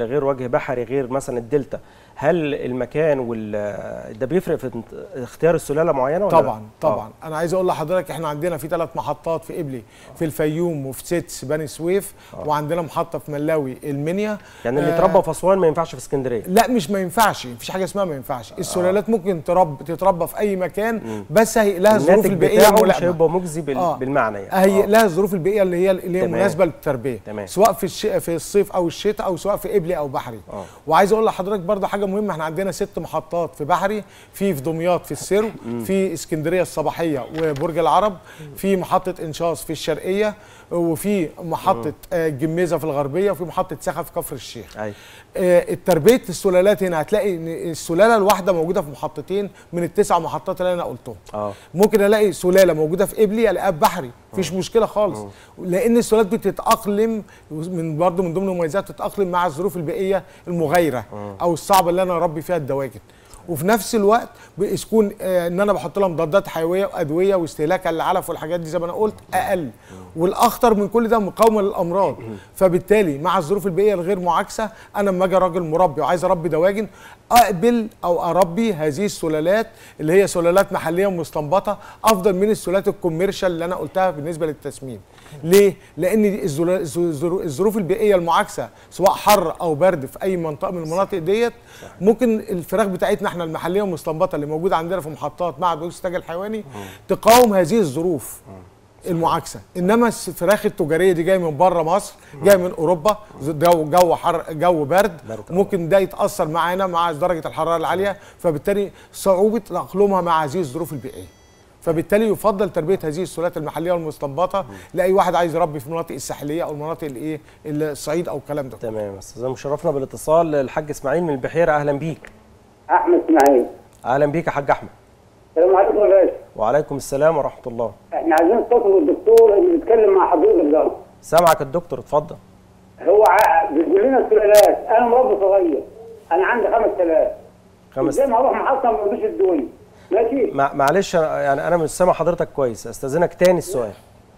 وجه بحري غير مثلا الدلتا هل المكان وال ده بيفرق في اختيار السلاله معينه ولا لا؟ طبعا طبعا انا عايز اقول لحضرتك احنا عندنا في ثلاث محطات في قبلي في الفيوم وفي سيتس بني سويف وعندنا محطه في ملاوي المنيا يعني اللي آه، اتربى في اسوان ما ينفعش في اسكندريه لا مش ما ينفعش مفيش حاجه اسمها ما ينفعش السلالات ممكن ترب تتربى في اي مكان بس هي لها الظروف الناتج البيئيه بتاعه مش الملائمه هيبقى مجزي بال... آه. بالمعنى يعني هي آه. لها الظروف البيئيه اللي هي اللي هي تمام. مناسبه للتربيه تمام. سواء في الش... في الصيف او الشتاء او سواء في قبلي او بحري آه. وعايز اقول لحضرتك برضه حاجه مهمه احنا عندنا ست محطات في بحري في في دمياط في السرو في اسكندريه الصباحيه وبرج العرب في محطه انشاص في الشرقيه وفي محطه آه، جميزه في الغربيه وفي محطه سخا في كفر الشيخ أيوة. آه، التربيه السلالات هنا هتلاقي ان السلاله الواحده موجوده في محطتين من التسع محطات اللي انا قلتهم اه ممكن الاقي سلاله موجوده في قبلي الاقيها في بحري مفيش مشكله خالص لان السلالات بتتاقلم من برضه من ضمن مميزات تتاقلم مع الظروف البيئيه المغايره او الصعبه اللي انا اربي فيها الدواجن وفي نفس الوقت بيكون آه ان انا بحط لها مضادات حيويه وادويه واستهلاك العلف والحاجات دي زي ما انا قلت اقل والاخطر من كل ده مقاومه للامراض فبالتالي مع الظروف البيئيه الغير معاكسه انا لما اجي راجل مربي وعايز اربي دواجن اقبل او اربي هذه السلالات اللي هي سلالات محليه ومستنبطه افضل من السلالات الكوميرشال اللي انا قلتها بالنسبه للتسمين ليه لان دي الزلا- الظرو- الظروف البيئيه المعاكسه سواء حر او برد في اي منطقه من المناطق ديت ممكن الفراخ بتاعتنا احنا المحليه والمستنبطه اللي موجوده عندنا في محطات معهد بحوث الانتاج الحيواني تقاوم هذه الظروف المعاكسه انما الفراخ التجاريه دي جايه من بره مصر جايه من اوروبا جو جو حر جو برد برد، آه. ممكن ده يتاثر معانا مع درجه الحراره العاليه فبالتالي صعوبه تاقلمها مع هذه الظروف البيئيه فبالتالي يفضل تربيه هذه السلالات المحليه والمستنبطه لاي واحد عايز يربي في المناطق الساحليه او المناطق الايه الصعيد او الكلام ده تمام استاذ مشرفنا بالاتصال الحاج اسماعيل من البحيره اهلا بيك احمد اسماعيل اهلا بيك يا حاج احمد السلام عليكم يا باشا وعليكم السلام ورحمه الله احنا عايزين نستضيف الدكتور اللي بيتكلم مع حضرتك ده سامعك الدكتور اتفضل هو ع- بيقول لنا السلالات انا مربي صغير انا عندي 5000 خمس ازاي ما اروح محطه ما بديش الدوي ماشي مع- معلش أنا- يعني انا مش سامع حضرتك كويس استاذنك تاني السؤال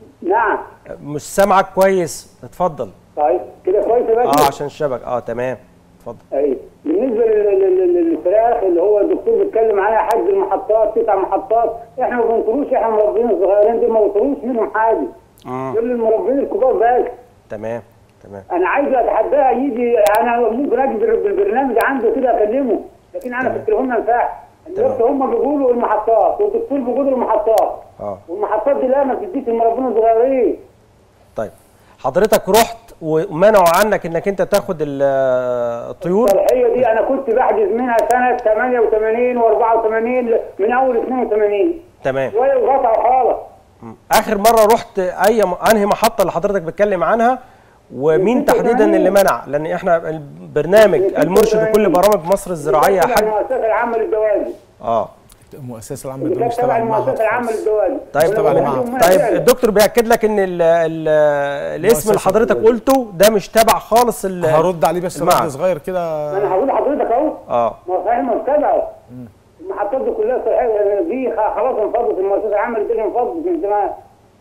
نعم مش سامعك كويس اتفضل طيب كده كويس يا باشا اه عشان الشبكه اه تمام اتفضل ايوه بالنسبه لل- لل- لل- للفراخ اللي هو الدكتور بيتكلم عليها حد المحطات تسع محطات احنا ما بنطروش احنا المربين الصغيرين دول ما بنطروش منهم حاجه دول المربين الكبار بس تمام تمام انا عايز اتحداه يجي انا ممكن اجي بال- بالبرنامج عنده كده اكلمه لكن انا في التليفون ما ينفعش دلوقتي هم بيقولوا المحطات والدكتور بيقول المحطات اه والمحطات دي لا ما بتديش المربين الصغيرين طيب حضرتك رحت ومنعوا عنك انك انت تاخد ال- الطيور الصلاحيه دي انا كنت بحجز منها سنه 88 و84 من اول 82 تمام وقطعوا خالص اخر مره رحت اي م- انهي محطه اللي حضرتك بتتكلم عنها ومين يمكن تحديدا كمان. اللي منع لان احنا البرنامج يمكن المرشد كمان. لكل برامج مصر الزراعيه يا حاج المؤسسه العامه للدواجن اه المؤسسه العامه اللي ده كانت مش تبع تبع المعهد المؤسسه العامه خالص. للدواجن طيب تبع ولو المعهد. عندهم طيب مشاكل. الدكتور بياكد لك ان ال ال الاسم اللي حضرتك قلته ده مش تبع خالص ال- هرد عليه بس المعهد. رد صغير كده ما انا هقول لحضرتك اهو اه ما هو صحيح ما اتبعوا المحطات دي كلها صحيح دي خ- خلاص انفضت المؤسسه العامه للدواجن انفضت من زمان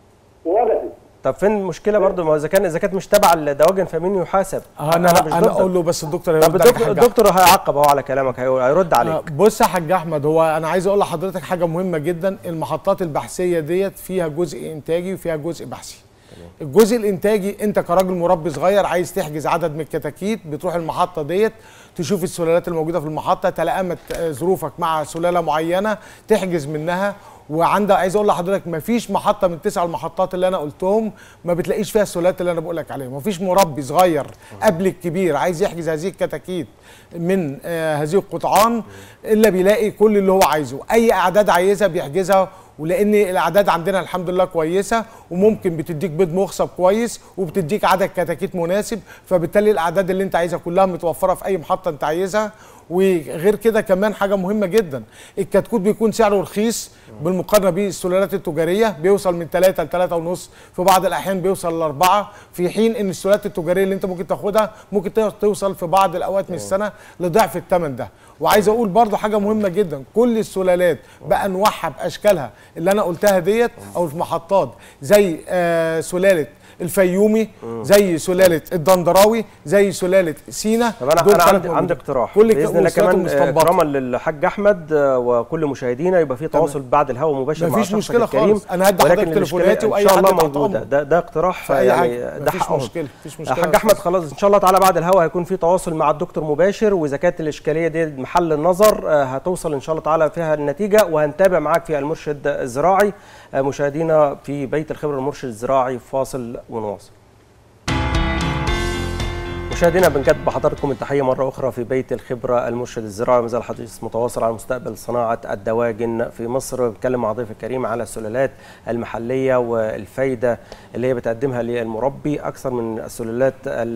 ووقفت طب فين المشكله برضو ما هو اذا كان اذا كانت مش تبع الدواجن فمين يحاسب انا مش انا ضدك. اقول له بس الدكتور طب هيرد عليك الدكتور, حاجة. الدكتور هيعقب اهو على كلامك هيقول- هيرد آه، عليك بص يا حاج احمد هو انا عايز اقول لحضرتك حاجه مهمه جدا المحطات البحثيه ديت فيها جزء انتاجي وفيها جزء بحثي الجزء الانتاجي انت كراجل مربي صغير عايز تحجز عدد من الكتاكيت بتروح المحطه ديت تشوف السلالات الموجوده في المحطه تلائمت آه، ظروفك مع سلاله معينه تحجز منها وعندها عايز اقول لحضرتك ما فيش محطه من التسع المحطات اللي انا قلتهم ما بتلاقيش فيها السلالات اللي انا بقول لك عليها ما فيش مربي صغير قبل الكبير عايز يحجز هذه الكتاكيت من آه هذه القطعان الا بيلاقي كل اللي هو عايزه اي اعداد عايزها بيحجزها ولان الاعداد عندنا الحمد لله كويسه وممكن بتديك بيض مخصب كويس وبتديك عدد كتاكيت مناسب فبالتالي الاعداد اللي انت عايزها كلها متوفره في اي محطه انت عايزها وغير كده كمان حاجه مهمه جدا الكتكوت بيكون سعره رخيص بالمقارنه بالسلالات التجاريه بيوصل من 3 ل 3 ونص في بعض الاحيان بيوصل ل 4 في حين ان السلالات التجاريه اللي انت ممكن تاخدها ممكن توصل في بعض الاوقات من السنه لضعف الثمن ده وعايز اقول برضو حاجه مهمه جدا كل السلالات بانواعها باشكالها اللي انا قلتها ديت او في محطات زي آه سلاله الفيومي زي سلاله الدندراوي زي سلاله سينا طب انا دول انا كانت عندي موجودة. عندي اقتراح كل باذن الله أسرتهم كمان آه، مستنبطة. اكراما للحاج احمد آه، وكل مشاهدينا يبقى في تواصل بعد الهواء مباشر مع مفيش شخصك مشكلة الكريم خالص. أنا هدي ولكن حضرتك تليفوناتي الإشكالية وأي ان شاء الله حد تحت موجوده أمره. ده ده اقتراح في أي يعني حاجة. ده مفيش حقهم مشكلة. مفيش مشكلة حاج يا احمد أستاذ. خلاص ان شاء الله تعالى بعد الهواء هيكون في تواصل مع الدكتور مباشر واذا كانت الاشكاليه دي محل النظر آه، هتوصل ان شاء الله تعالى فيها النتيجه وهنتابع معاك في المرشد الزراعي آه، مشاهدينا في بيت الخبره المرشد الزراعي فاصل ونواصل مشاهدينا بنجد بحضراتكم التحيه مره اخرى في بيت الخبره المرشد الزراعي ما زال الحديث متواصل عن مستقبل صناعه الدواجن في مصر بنتكلم مع ضيف الكريم على السلالات المحليه والفايده اللي هي بتقدمها للمربي اكثر من السلالات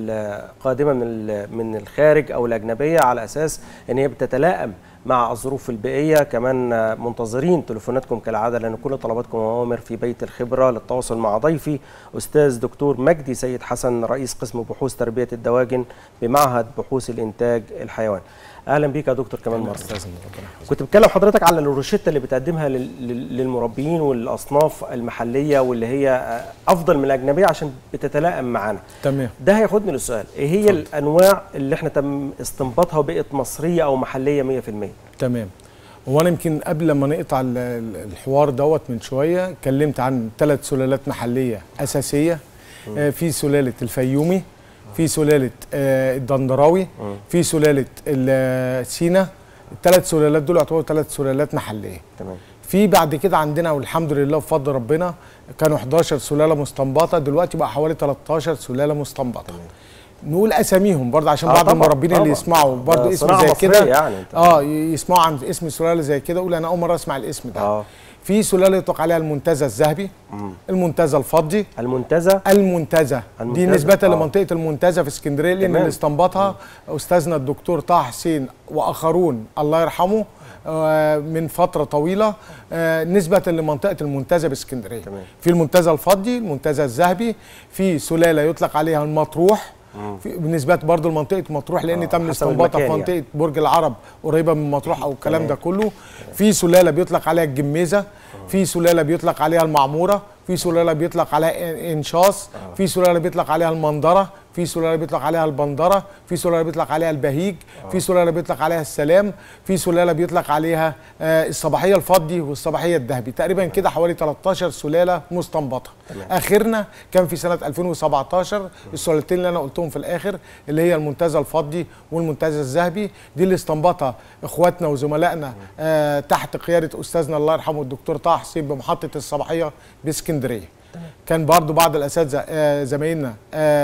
القادمه من ال- من الخارج او الاجنبيه على اساس ان هي بتتلائم مع الظروف البيئيه كمان آه، منتظرين تليفوناتكم كالعاده لان كل طلباتكم اوامر في بيت الخبره للتواصل مع ضيفي استاذ دكتور مجدي سيد حسن رئيس قسم بحوث تربيه الدواجن بمعهد بحوث الانتاج الحيواني اهلا بيك يا دكتور كمان مره كنت بتكلم حضرتك على الروشته اللي بتقدمها لل- لل- للمربيين والاصناف المحليه واللي هي آه، افضل من الاجنبيه عشان بتتلائم معانا تمام ده هياخدني للسؤال ايه هي الانواع اللي احنا تم استنباطها وبقت مصريه او محليه 100% تمام هو انا يمكن قبل ما نقطع ال- ال- الحوار دوت من شويه اتكلمت عن ثلاث سلالات محليه اساسيه آه في سلاله الفيومي في سلاله آه الدندراوي في سلاله ال- سينا الثلاث سلالات دول يعتبروا ثلاث سلالات محليه تمام في بعد كده عندنا والحمد لله بفضل ربنا كانوا 11 سلاله مستنبطه دلوقتي بقى حوالي 13 سلاله مستنبطه نقول اساميهم برضه عشان آه بعض طبعاً، المربين اللي طبعاً. يسمعوا برضه ده اسم صناعة زي مصرية كده يعني أنت. اه ي- يسمعوا عن اسم سلاله زي كده يقول انا اول مره اسمع الاسم ده اه في سلاله يطلق عليها المنتزه الذهبي المنتزه الفضي المنتزه المنتزه دي المنتزه، نسبة آه. لمنطقة المنتزه في اسكندرية لأن تمام. اللي استنبطها أستاذنا الدكتور طه حسين وآخرون الله يرحمه آه، من فترة طويلة آه، نسبة لمنطقة المنتزه باسكندرية تمام. في المنتزه الفضي المنتزه الذهبي في سلالة يطلق عليها المطروح في بالنسبة برضه لمنطقة مطروح لأن آه، تم حسب استنباطها في المكان منطقة يعني. برج العرب قريبة من مطروح أو الكلام ده كله في سلالة بيطلق عليها الجميزة في سلالة بيطلق عليها المعمورة في سلالة بيطلق عليها إن- انشاص في سلالة بيطلق عليها المندرة في سلالة بيطلق عليها البندرة في سلالة بيطلق عليها البهيج في سلالة بيطلق عليها السلام في سلالة بيطلق عليها آه، الصباحية الفضي والصباحية الذهبي تقريبا كده حوالي 13 سلالة مستنبطة آخرنا كان في سنة 2017 السلالتين اللي أنا قلتهم في الآخر اللي هي المنتزه الفضي والمنتزه الذهبي دي اللي استنبطها إخواتنا وزملائنا آه تحت قيادة أستاذنا الله يرحمه الدكتور طه حسين بمحطة الصباحية باسكندرية كان برضو بعض الاساتذه آه، زمايلنا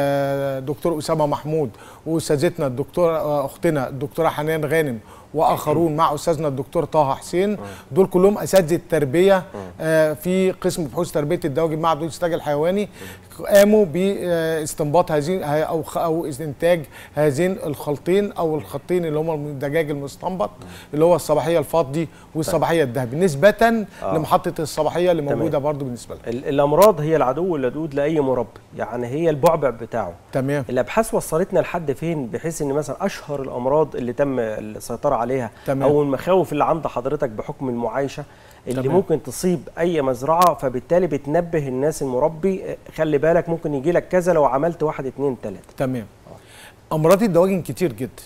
آه، دكتور اسامه محمود واستاذتنا الدكتور آه، اختنا الدكتوره حنان غانم واخرون مع استاذنا الدكتور طه حسين دول كلهم اساتذه تربيه آه، في قسم بحوث تربيه الدواجن مع بحوث الانتاج الحيواني قاموا باستنباط هذه او خ- او انتاج هذين الخلطين او الخطين اللي هم الدجاج المستنبط اللي هو الصباحيه الفضي والصباحيه الذهبي نسبه لمحطه الصباحيه اللي موجوده برضو بالنسبه لنا ال- الامراض هي العدو اللدود لاي مربي يعني هي البعبع بتاعه تمام الابحاث وصلتنا لحد فين بحيث ان مثلا اشهر الامراض اللي تم السيطره عليها تمام. او المخاوف اللي عند حضرتك بحكم المعايشه اللي تمام. ممكن تصيب اي مزرعه فبالتالي بتنبه الناس المربي آه، خلي بالك ممكن يجي لك كذا لو عملت واحد اتنين تلاته تمام امراض الدواجن كتير جدا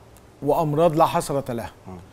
وامراض لا حصره لها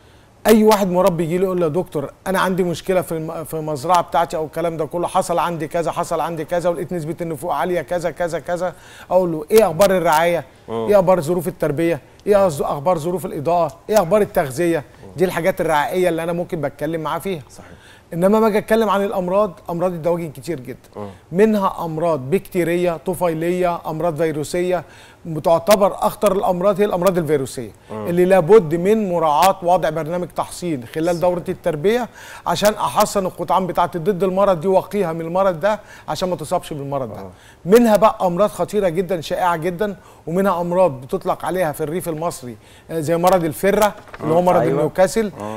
اي واحد مربي يجي له يقول له يا دكتور انا عندي مشكله في الم- في المزرعه بتاعتي او الكلام ده كله حصل عندي كذا حصل عندي كذا ولقيت نسبه النفوق عاليه كذا كذا كذا اقول له ايه اخبار الرعايه ايه اخبار ظروف التربيه ايه أص- اخبار ظروف الاضاءه ايه اخبار التغذيه دي الحاجات الرعائيه اللي انا ممكن بتكلم معاه فيها صحيح. انما ما اجي اتكلم عن الامراض امراض الدواجن كتير جدا منها امراض بكتيريه طفيليه امراض فيروسيه بتعتبر اخطر الامراض هي الامراض الفيروسيه اللي لابد من مراعاه وضع برنامج تحصين خلال دوره التربيه عشان احصن القطعان بتاعتي ضد المرض دي واقيها من المرض ده عشان ما تصابش بالمرض ده منها بقى امراض خطيره جدا شائعه جدا ومنها امراض بتطلق عليها في الريف المصري آه، زي مرض الفره اللي هو مرض أيوة. النيوكاسل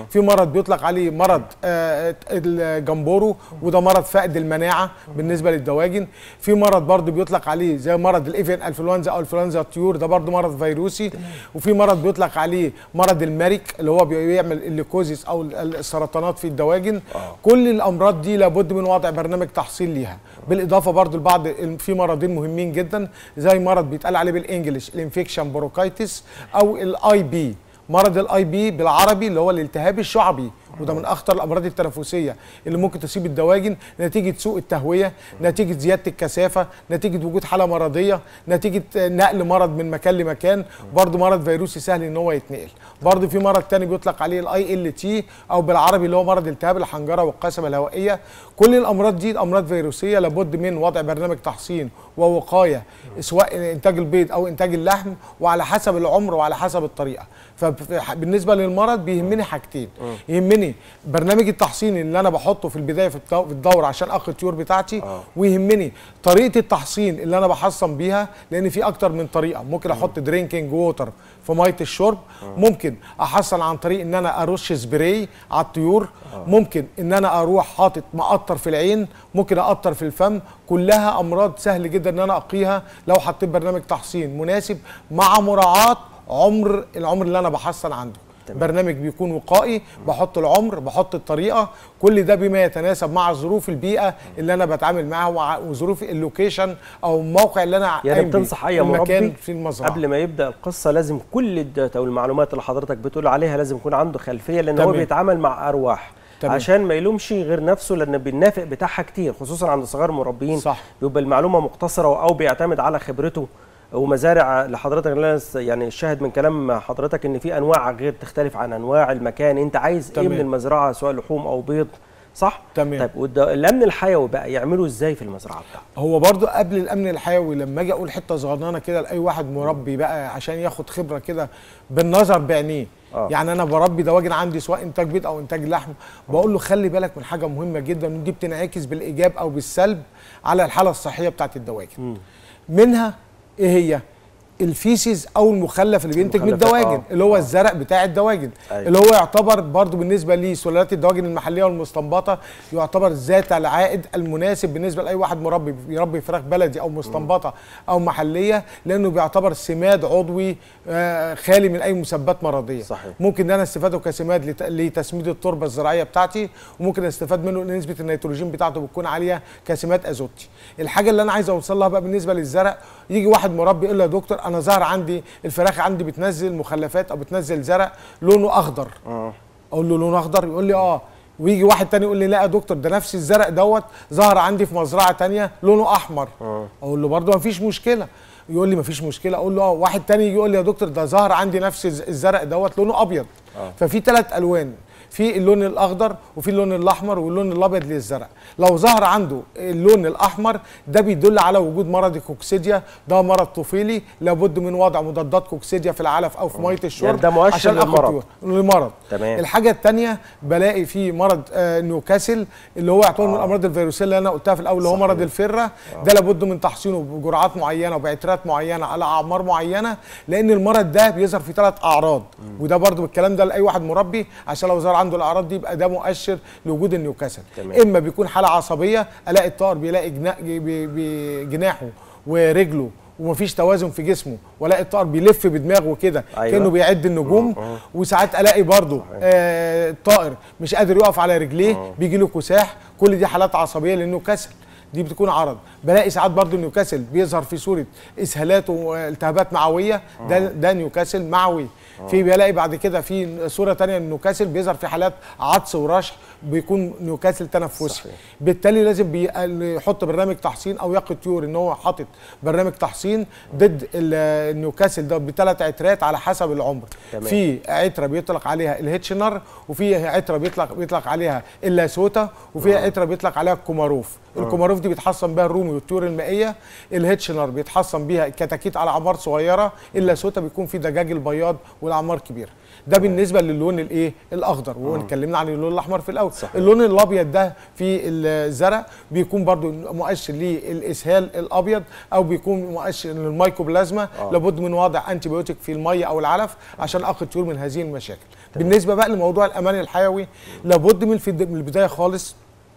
في مرض بيطلق عليه مرض آه، الجمبورو وده مرض فائد المناعه بالنسبه للدواجن في مرض برضو بيطلق عليه زي مرض الايفن انفلونزا او انفلونزا الطيور ده برضو مرض فيروسي وفي مرض بيطلق عليه مرض المرك اللي هو بيعمل الليكوزيس او السرطانات في الدواجن كل الامراض دي لابد من وضع برنامج تحصين ليها بالاضافه برضو لبعض في مرضين مهمين جدا زي مرض بيتقال عليه بالانجلش الانفكشن بروكايتس او الاي بي مرض الاي بي بالعربي اللي هو الالتهاب الشعبي وده من اخطر الامراض التنفسيه اللي ممكن تصيب الدواجن نتيجه سوء التهويه نتيجه زياده الكثافه نتيجه وجود حاله مرضيه نتيجه نقل مرض من مكان لمكان برضه مرض فيروسي سهل ان هو يتنقل برضه في مرض تاني بيطلق عليه الاي ال تي او بالعربي اللي هو مرض التهاب الحنجره والقصبه الهوائيه كل الامراض دي امراض فيروسيه لابد من وضع برنامج تحصين ووقايه سواء انتاج البيض او انتاج اللحم وعلى حسب العمر وعلى حسب الطريقه فبالنسبه للمرض بيهمني حاجتين يهمني برنامج التحصين اللي انا بحطه في البدايه في الدو- في الدوره عشان اخد الطيور بتاعتي ويهمني طريقه التحصين اللي انا بحصن بيها لان في اكتر من طريقه ممكن احط درينكينج ووتر في ميه الشرب ممكن احصن عن طريق ان انا ارش سبراي على الطيور ممكن ان انا اروح حاطط مقطر في العين ممكن اقطر في الفم كلها امراض سهل جدا ان انا اقيها لو حطيت برنامج تحصين مناسب مع مراعاه عمر العمر اللي انا بحصن عنده تمام. برنامج بيكون وقائي بحط العمر بحط الطريقه كل ده بما يتناسب مع ظروف البيئه اللي انا بتعامل معاها وع- وظروف اللوكيشن او الموقع اللي انا يعني قايم بيه، بتنصح اي المكان مربي في المزرعه قبل ما يبدا القصه لازم كل الداتا والمعلومات اللي حضرتك بتقول عليها لازم يكون عنده خلفيه لان هو تمام. بيتعامل مع ارواح تمام. عشان ما يلومش غير نفسه لان بالنافق بتاعها كتير خصوصا عند صغار المربيين صح. بيبقى المعلومه مقتصره او بيعتمد على خبرته ومزارع لحضرتك اللي أنا س- يعني الشاهد من كلام حضرتك ان في انواع غير تختلف عن انواع المكان انت عايز ايه تمام. من المزرعه سواء لحوم او بيض صح تمام. طيب والد- الامن الحيوي بقى يعملوا ازاي في المزرعه بتاعته هو برضو قبل الامن الحيوي لما اجي اقول حته صغننه كده لاي واحد مربي بقى عشان ياخد خبره كده بالنظر بعينيه آه. يعني انا بربي دواجن عندي سواء انتاج بيض او انتاج لحم بقول له خلي بالك من حاجه مهمه جدا ودي بتنعكس بالايجاب او بالسلب على الحاله الصحيه بتاعت الدواجن منها ايه هي الفيسيز او المخلف اللي بينتج من المخلفات، الدواجن آه. اللي هو الزرع بتاع الدواجن أيوة. اللي هو يعتبر برضو بالنسبه لسلالات الدواجن المحليه والمستنبطه يعتبر ذات العائد المناسب بالنسبه لاي واحد مربي بيربي فراخ بلدي او مستنبطه او محليه لانه بيعتبر سماد عضوي آه، خالي من اي مسببات مرضيه صحيح. ممكن ان انا استفاده كسماد لت- لتسميد التربه الزراعيه بتاعتي وممكن استفاد منه ان نسبه النيتروجين بتاعته بتكون عاليه كسمات ازوتي الحاجه اللي انا عايز اوصل لها بقى بالنسبه للزرع يجي واحد مربي يقول لي يا دكتور انا ظهر عندي الفراخ عندي بتنزل مخلفات او بتنزل زرع لونه اخضر اقول له لونه اخضر يقول لي اه ويجي واحد تاني يقول لي لا يا دكتور ده نفس الزرع دوت ظهر عندي في مزرعه تانية لونه احمر اقول له برضه مفيش مشكله يقول لي مفيش مشكله اقول له اه واحد تاني يجي يقول لي يا دكتور ده ظهر عندي نفس الز- الزرع دوت لونه ابيض ففي ثلاث الوان في اللون الاخضر وفي اللون الاحمر واللون الابيض للزرع لو ظهر عنده اللون الاحمر ده بيدل على وجود مرض الكوكسيديا ده مرض طفيلي لابد من وضع مضادات كوكسيديا في العلف او في ميه الشرب ده مؤشر عشان آخد للمرض. طيور. للمرض تمام. الحاجه الثانيه بلاقي في مرض آه نيوكاسل اللي هو يعتبر من الامراض الفيروسيه اللي انا قلتها في الاول اللي هو مرض الفره ده لابد من تحصينه بجرعات معينه وبعترات معينه على اعمار معينه لان المرض ده بيظهر في ثلاث اعراض وده برضو الكلام ده لاي واحد مربي عشان لو ظهر عنده الاعراض دي يبقى ده مؤشر لوجود النيوكاسل تمام. اما بيكون حاله عصبيه الاقي الطائر بيلاقي جنا- بي- بي- جناحه ورجله ومفيش توازن في جسمه والاقي الطائر بيلف بدماغه كده أيوة. كانه بيعد النجوم وساعات الاقي برضه آه الطائر مش قادر يقف على رجليه بيجي له كساح كل دي حالات عصبيه لانه كسل دي بتكون عرض بلاقي ساعات برضه نيوكاسل بيظهر في صوره اسهالات والتهابات معويه ده ده نيوكاسل معوي في بلاقي بعد كده في صوره تانية نيوكاسل بيظهر في حالات عطس ورشح بيكون نيوكاسل تنفسي صحيح. بالتالي لازم بي- يحط برنامج تحصين او يقي طيور ان هو حاطط برنامج تحصين ضد ال- النيوكاسل ده بثلاث عترات على حسب العمر تمام. في عتره بيطلق عليها الهيتشنر وفي عتره بيطلق بيطلق عليها اللاسوتا وفي عتره بيطلق عليها الكوماروف الكوماروف الخريف دي بيتحصن بيها الرومي والطيور المائيه الهيتشنر بيتحصن بيها الكتاكيت على اعمار صغيره اللاسوتا بيكون في دجاج البياض والاعمار كبيره ده بالنسبه للون الايه الاخضر واتكلمنا عن اللون الاحمر في الاول صحيح. اللون الابيض ده في الزرع بيكون برضو مؤشر للاسهال الابيض او بيكون مؤشر للميكوبلازما آه. لابد من وضع انتي بيوتيك في الميه او العلف عشان اقي الطيور من هذه المشاكل بالنسبه بقى لموضوع الامان الحيوي لابد من في من البدايه خالص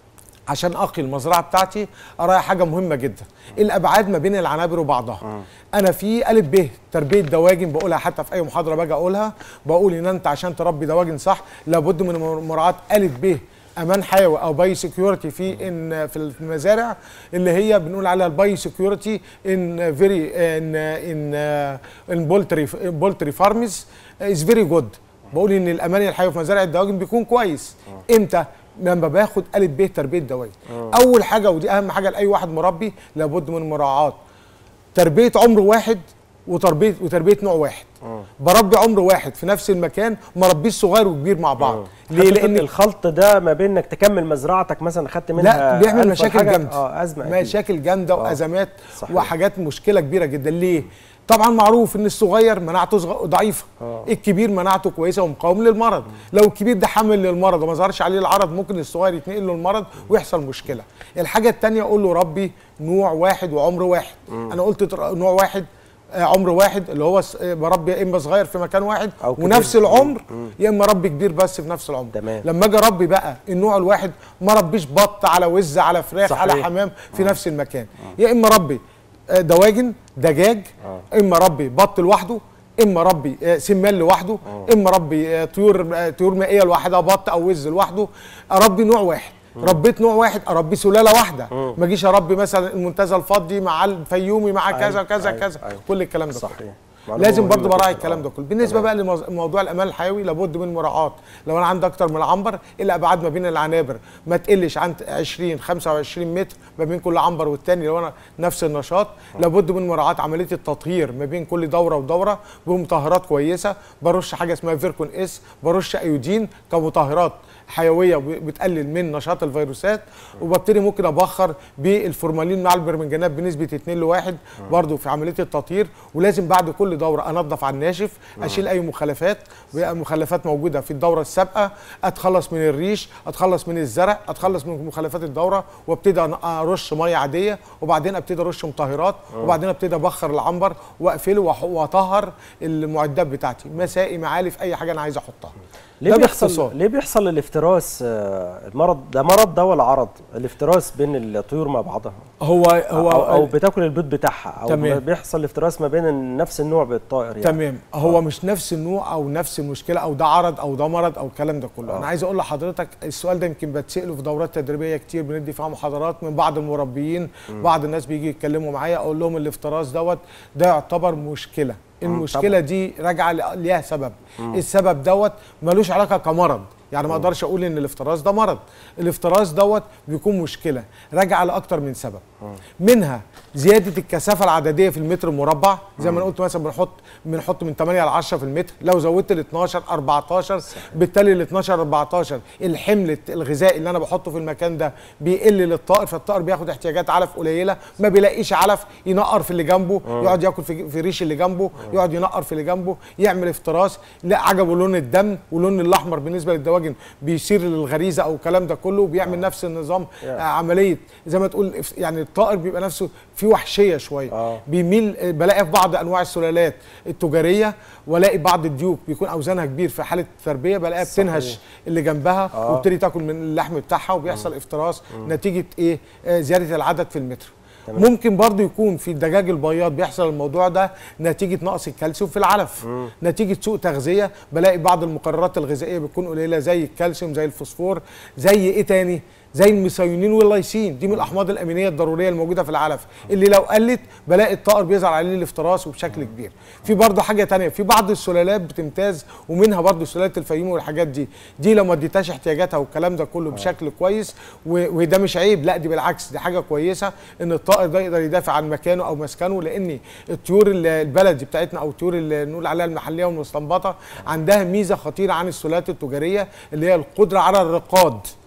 عشان اقي المزرعه بتاعتي اراعي حاجه مهمه جدا الابعاد ما بين العنابر وبعضها انا في الف ب تربيه دواجن بقولها حتى في اي محاضره باجي اقولها بقول ان انت عشان تربي دواجن صح لابد من مراعاه الف ب امان حيوي او باي سكيورتي في ان في المزارع اللي هي بنقول عليها الباي سكيورتي ان فيري ان ان ان بولتري بولتري فارمز از فيري جود بقول ان الامان الحيوي في مزارع الدواجن بيكون كويس امتى لما باخد الف ب تربيه دواجن اول حاجه ودي اهم حاجه لاي واحد مربي لابد من مراعاه تربيه عمر واحد وتربيه وتربيه نوع واحد بربي عمر واحد في نفس المكان ما ربيش صغير وكبير مع بعض ليه ليه لان الخلط ده ما بين انك تكمل مزرعتك مثلا خدت منها لا بيعمل ألف مشاكل حاجة- جامده اه ازمه أكيد. مشاكل جامده آه. وازمات صحيح. وحاجات مشكله كبيره جدا ليه طبعا معروف ان الصغير مناعته صغ- ضعيفه آه. الكبير مناعته كويسه ومقاوم للمرض لو الكبير ده حامل للمرض وما ظهرش عليه العرض ممكن الصغير يتنقل له المرض ويحصل مشكله الحاجه الثانيه اقول له ربي نوع واحد وعمر واحد انا قلت تر- نوع واحد آه، عمر واحد اللي هو س- آه، بربي يا اما صغير في مكان واحد أو كبير. ونفس العمر يا اما ربي كبير بس في نفس العمر تمام. لما اجي اربي بقى النوع الواحد ما ربيش بط على وز على فراخ صحيح. على حمام في نفس المكان يا اما ربي آه، دواجن دجاج اما ربي بط لوحده اما ربي آه، سمان لوحده اما ربي آه، طيور آه، طيور مائيه لوحدها بط او وز لوحده اربي نوع واحد ربيت نوع واحد اربي سلاله واحده ما اجيش اربي مثلا المنتزه الفضي مع الفيومي مع كذا أيوة، كذا أيوة، كذا أيوة. كل الكلام ده كله. صحيح معلومة لازم برضو مهمة براعي جداً. الكلام آه. ده كله بالنسبه تمام. بقى لموضوع الامان الحيوي لابد من مراعاه لو انا عندي اكتر من عنبر الابعاد ما بين العنابر ما تقلش عن 20 25 متر ما بين كل عنبر والتاني لو انا نفس النشاط لابد من مراعاه عمليه التطهير ما بين كل دوره ودوره بمطهرات كويسه برش حاجه اسمها فيركون اس برش ايودين كمطهرات حيويه ب- بتقلل من نشاط الفيروسات وببتدي ممكن ابخر بالفورمالين مع البرمنجانات بنسبه 2 ل 1 برضو في عمليه التطهير ولازم بعد كل دوره انظف على الناشف اشيل اي مخلفات بقى مخلفات موجوده في الدوره السابقه اتخلص من الريش اتخلص من الزرع اتخلص من مخلفات الدوره وابتدي أن- ارش ميه عاديه وبعدين ابتدي ارش مطهرات وبعدين ابتدي ابخر العنبر واقفله وأح- واطهر المعدات بتاعتي مسائي معالي في اي حاجه انا عايز احطها ليه ده بيحصل باختصار. ليه بيحصل الافتراس آه، المرض ده مرض ده ولا عرض الافتراس بين الطيور مع بعضها هو هو أو, او بتاكل البيض بتاعها او تمام. بيحصل افتراس ما بين نفس النوع بالطائر يعني تمام هو مش نفس النوع او نفس المشكله او ده عرض او ده مرض او الكلام ده كله آه. انا عايز اقول لحضرتك السؤال ده يمكن بتساله في دورات تدريبيه كتير بندي فيها محاضرات من بعض المربيين بعض الناس بيجي يتكلموا معايا اقول لهم الافتراس دوت ده يعتبر مشكله المشكله دي راجعه ل- ليها سبب السبب دوت ملوش علاقه كمرض يعني ما اقدرش اقول ان الافتراس ده مرض الافتراس دوت بيكون مشكله راجعه لاكتر من سبب منها زياده الكثافه العدديه في المتر المربع زي ما انا قلت مثلا بنحط بنحط من 8 ل 10 في المتر لو زودت ل 12 14 بالتالي ال 12 14 الحمل الغذائي اللي انا بحطه في المكان ده بيقل للطائر فالطائر بياخد احتياجات علف قليله ما بيلاقيش علف ينقر في اللي جنبه يقعد ياكل في في ريش اللي جنبه يقعد ينقر في اللي جنبه يعمل افتراس لا عجبه لون الدم واللون الاحمر بالنسبه للدواجن بيصير للغريزه او الكلام ده كله وبيعمل نفس النظام آه، عمليه زي ما تقول اف- يعني الطائر بيبقى نفسه في وحشيه شويه آه. بيميل آه، بلاقي في بعض انواع السلالات التجاريه والاقي بعض الديوك بيكون اوزانها كبير في حاله التربيه بلاقيها بتنهش اللي جنبها آه. وبتبتدي تاكل من اللحم بتاعها وبيحصل افتراس نتيجه ايه آه، زياده العدد في المتر تمام. ممكن برضو يكون في الدجاج البياض بيحصل الموضوع ده نتيجه نقص الكالسيوم في العلف نتيجه سوء تغذيه بلاقي بعض المقررات الغذائيه بتكون قليله زي الكالسيوم زي الفوسفور زي ايه تاني زي الميثيونين واللايسين دي من الاحماض الامينيه الضروريه الموجوده في العلف اللي لو قلت بلاقي الطائر بيظهر عليه الافتراس وبشكل كبير في برضه حاجه تانية في بعض السلالات بتمتاز ومنها برضه سلاله الفيوم والحاجات دي دي لو ما اديتهاش احتياجاتها والكلام ده كله بشكل كويس و- وده مش عيب لا دي بالعكس دي حاجه كويسه ان الطائر ده يقدر يدافع عن مكانه او مسكنه لان الطيور ال- البلدي بتاعتنا او الطيور اللي نقول عليها المحليه والمستنبطه عندها ميزه خطيره عن السلالات التجاريه اللي هي القدره على الرقاد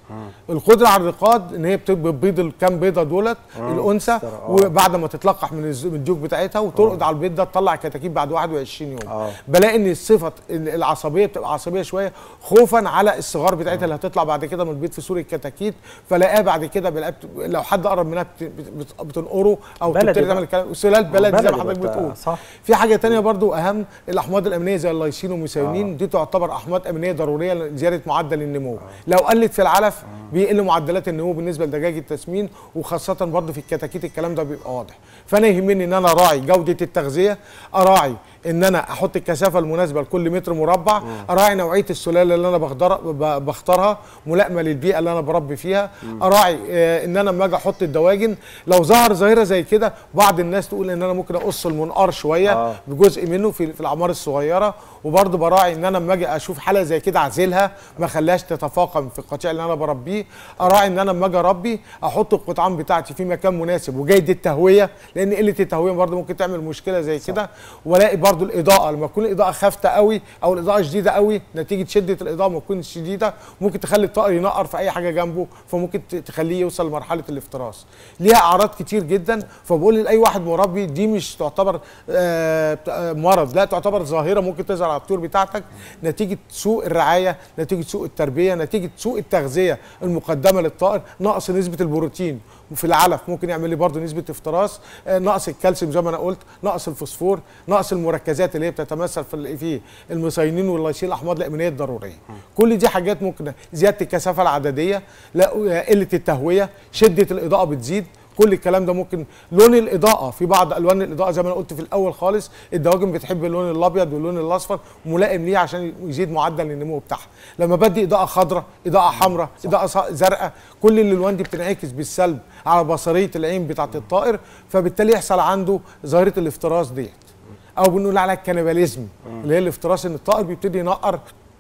القدره على الرقاد ان هي بت- بتبيض الكام بيضه دولت الانثى آه. وبعد ما تتلقح من الز- من الديوك بتاعتها وترقد على البيض ده تطلع كتاكيت بعد 21 يوم آه. بلاقي ان الصفه ال- العصبيه بتبقى عصبيه شويه خوفا على الصغار بتاعتها اللي هتطلع بعد كده من البيض في سور الكتاكيت فلاقيها بعد كده بلاقيها بت- لو حد قرب منها بت- بت- بتنقره او بلدي تبتدي بقى. تعمل الكلام سلال بلدي زي ما بلدي حضرتك بقى، بتقول صح. في حاجه تانية برضو اهم الاحماض الامينيه زي اللايسين والميثيونين دي تعتبر احماض امينيه ضروريه لزياده معدل النمو لو قلت في العلف بيقل معدلات النمو بالنسبه لدجاج التسمين وخاصه برضو في الكتاكيت الكلام ده بيبقى واضح فانا يهمني ان انا اراعي جوده التغذيه اراعي ان انا احط الكثافه المناسبه لكل متر مربع اراعي نوعيه السلاله اللي انا بختار ب- بختارها ملائمه للبيئه اللي انا بربي فيها اراعي آه، ان انا لما اجي احط الدواجن لو ظهر ظاهره زي كده بعض الناس تقول ان انا ممكن اقص المنقار شويه آه. بجزء منه في, في الاعمار الصغيره وبرضه براعي ان انا لما اجي اشوف حاله زي كده اعزلها ما اخليهاش تتفاقم في القطيع اللي انا بربيه اراعي ان انا لما اجي اربي احط القطعان بتاعتي في مكان مناسب وجيد التهويه لان قله التهويه برضه ممكن تعمل مشكله زي كده والاقي برضه الاضاءه لما تكون الاضاءه خافته قوي او الاضاءه شديده قوي نتيجه شده الاضاءه ما تكون شديده ممكن تخلي الطائر ينقر في اي حاجه جنبه فممكن ت- تخليه يوصل لمرحله الافتراس ليها اعراض كتير جدا فبقول لاي واحد مربي دي مش تعتبر آه، بت- آه، مرض لا تعتبر ظاهره ممكن تظهر على الطيور بتاعتك نتيجه سوء الرعايه نتيجه سوء التربيه نتيجه سوء التغذيه المقدمه للطائر نقص نسبه البروتين وفي العلف ممكن يعمل لي برضه نسبه افتراس آه، نقص الكالسيوم زي ما انا قلت نقص الفوسفور نقص المركزات اللي هي بتتمثل في ال- في الميثيونين واللايسين الاحماض الامينيه الضروريه كل دي حاجات ممكن زياده الكثافه العدديه لا آه، قله التهويه شده الاضاءه بتزيد كل الكلام ده ممكن لون الاضاءه في بعض الوان الاضاءه زي ما انا قلت في الاول خالص الدواجن بتحب اللون الابيض واللون الاصفر ملائم ليه عشان يزيد معدل النمو بتاعها لما بدي اضاءه خضراء اضاءه حمراء اضاءه ص- زرقاء كل الالوان دي بتنعكس بالسلب على بصريه العين بتاعه الطائر فبالتالي يحصل عنده ظاهره الافتراس ديت او بنقول عليها الكانيباليزم اللي هي الافتراس ان الطائر بيبتدي ينقر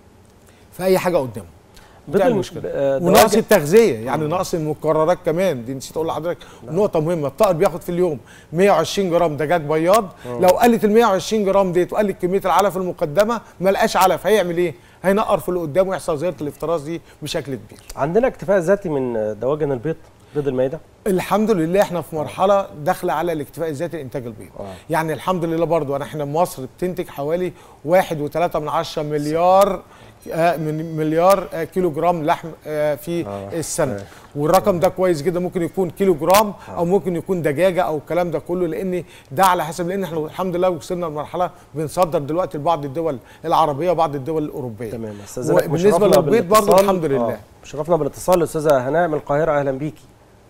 في اي حاجه قدامه بيض بتعمل الم- مشكله آه، ونقص دواجن- التغذيه يعني نقص المكررات كمان دي نسيت اقول لحضرتك نقطه مهمه الطائر بياخد في اليوم 120 جرام دجاج بياض لو قلت ال 120 جرام ديت وقلت كميه العلف المقدمه ما لقاش علف هيعمل ايه هينقر في اللي قدامه ويحصل ظاهره الافتراس دي بشكل كبير عندنا اكتفاء ذاتي من دواجن البيض بيض المائده الحمد لله احنا في مرحله داخله على الاكتفاء الذاتي لانتاج البيض آه. يعني الحمد لله برضو أنا احنا مصر بتنتج حوالي 1.3 من عشرة مليار آه، من مليار آه، كيلو جرام لحم آه، في آه. السنه آه. والرقم ده كويس جدا ممكن يكون كيلو جرام او ممكن يكون دجاجه او الكلام ده كله لان ده على حسب لان احنا الحمد لله وصلنا لمرحله بنصدر دلوقتي لبعض الدول العربيه وبعض الدول الاوروبيه تمام استاذنك وبالنسبه مشرفنا للبيض برضو بالاتصال. الحمد لله آه. شرفنا بالاتصال الاستاذه هناء من القاهره اهلا بيكي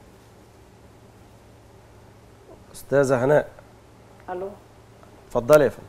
استاذه هناء الو اتفضلي يا فندم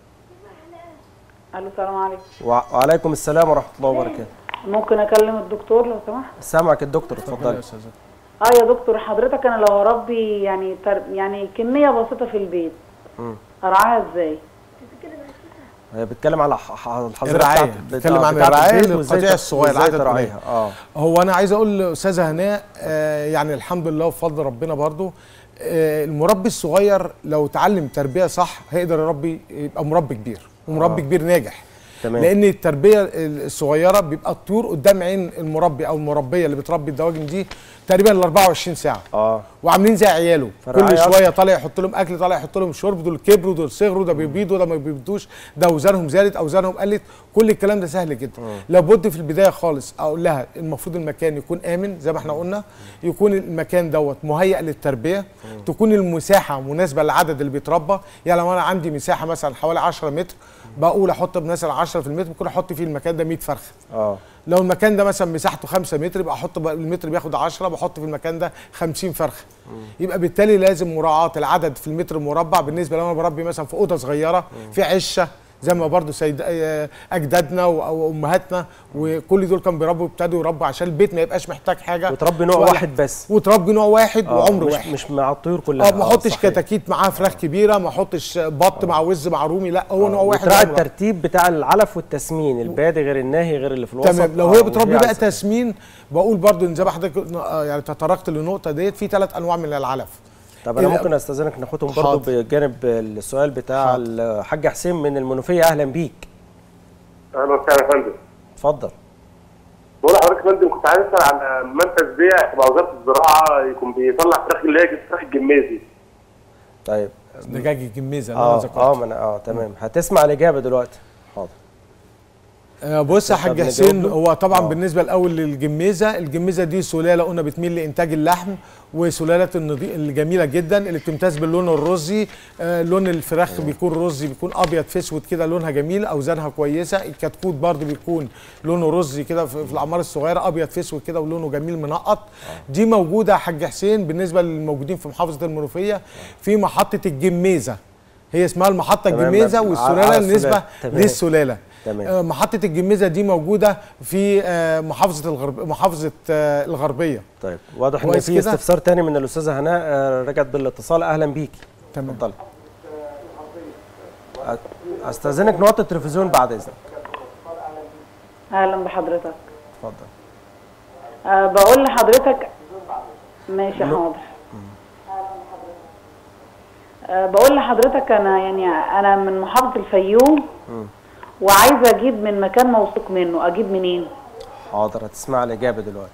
الو السلام عليكم وع- وعليكم السلام ورحمه الله وبركاته ممكن اكلم الدكتور لو سمحت سامعك الدكتور اتفضل اتفضلي يا استاذه اه يا دكتور حضرتك انا لو هربي يعني تر... يعني كميه بسيطه في البيت مم. ارعاها ازاي هي بتتكلم على ح- ح- الحظيره الرعاية. بتاعت- بتتكلم بتاع- عن بتاعت الرعاية البيت وإزاي للقطيع ت- الصغير، وإزاي عدد تراعيها اه هو انا عايز اقول لاستاذه هناء آه يعني الحمد لله وبفضل ربنا برضو آه المربي الصغير لو اتعلم تربيه صح هيقدر يربي يبقى مربي كبير ومربي آه. كبير ناجح تمام. لان التربيه الصغيره بيبقى الطيور قدام عين المربي او المربيه اللي بتربي الدواجن دي تقريبا ال 24 ساعه اه وعاملين زي عياله فرعاية كل أكتر. شويه طالع يحط لهم اكل طالع يحط لهم شرب دول كبروا دول صغروا ده بيبيضوا ده ما بيبيضوش ده اوزانهم زادت اوزانهم قلت كل الكلام ده سهل جدا لابد في البدايه خالص اقول لها المفروض المكان يكون امن زي ما احنا قلنا يكون المكان دوت مهيأ للتربيه تكون المساحه مناسبه للعدد اللي بيتربى يعني لو انا عندي مساحه مثلا حوالي 10 متر بقول احط مثلا 10 في المتر ممكن احط فيه المكان ده 100 فرخه اه لو المكان ده مثلا مساحته 5 متر يبقى احط بقى المتر بياخد 10 بحط في المكان ده 50 فرخه يبقى بالتالي لازم مراعاه العدد في المتر المربع بالنسبه لو انا بربي مثلا في اوضه صغيره في عشه زي ما برضو سيد آه، اجدادنا و- او امهاتنا وكل دول كانوا بيربوا ابتدوا يربوا عشان البيت ما يبقاش محتاج حاجه وتربي نوع ولا- واحد بس وتربي نوع واحد آه، وعمر مش واحد مش مع الطيور كلها اه ما احطش صحيح. كتاكيت معاه فراخ كبيره ما احطش بط مع وز مع رومي لا هو نوع واحد وتراعي وعمر واحد. الترتيب بتاع العلف والتسمين البادي غير الناهي غير اللي في الوسط تمام لو آه، هي بتربي وفي بقى عسل. تسمين بقول برضو ان زي ما حضرتك آه، يعني تطرقت للنقطه ديت في ثلاث انواع من العلف طب انا إيه، ممكن استاذنك ناخدهم برضو حاضر. بجانب السؤال بتاع حاضر. الحاج حسين من المنوفيه اهلا بيك اهلا وسهلا يا فندم اتفضل بقول لحضرتك يا فندم كنت كنت عايز اسال عن مركز بيع تبع وزاره الزراعه يكون بيطلع فراخ اللي هي فراخ الجمازي طيب دجاج الجميزه اللي انا اه ذكرته اه ما انا اه تمام هتسمع الاجابه دلوقتي حاضر آه، بص يا طب حاج نجاوب حسين له؟ هو طبعا آه. بالنسبه الاول للجميزه الجميزه دي سلاله قلنا بتميل لانتاج اللحم وسلالات النضي... الجميله جدا اللي بتمتاز باللون الرزي آه لون الفراخ بيكون رزي بيكون ابيض في اسود كده لونها جميل اوزانها كويسه الكتكوت برضه بيكون لونه رزي كده في في الاعمار الصغيره ابيض في اسود كده ولونه جميل منقط دي موجوده يا حاج حسين بالنسبه للموجودين في محافظه المنوفيه في محطه الجميزه هي اسمها المحطه تمام، الجميزه على- على والسلاله السلالة. النسبه تمام. للسلاله تمام. آه، محطة الجميزة دي موجودة في آه، محافظة الغرب محافظة آه، الغربية طيب واضح ان كويس في كده؟ استفسار تاني من الاستاذه هناء آه، رجعت بالاتصال اهلا بيكي تمام اتفضلي أ- استاذنك نوطي التلفزيون بعد اذنك اهلا بحضرتك اتفضل أه بقول لحضرتك ماشي حاضر أه بقول لحضرتك انا يعني انا من محافظه الفيوم وعايزه اجيب من مكان موثوق منه اجيب منين حاضر هتسمع الاجابه دلوقتي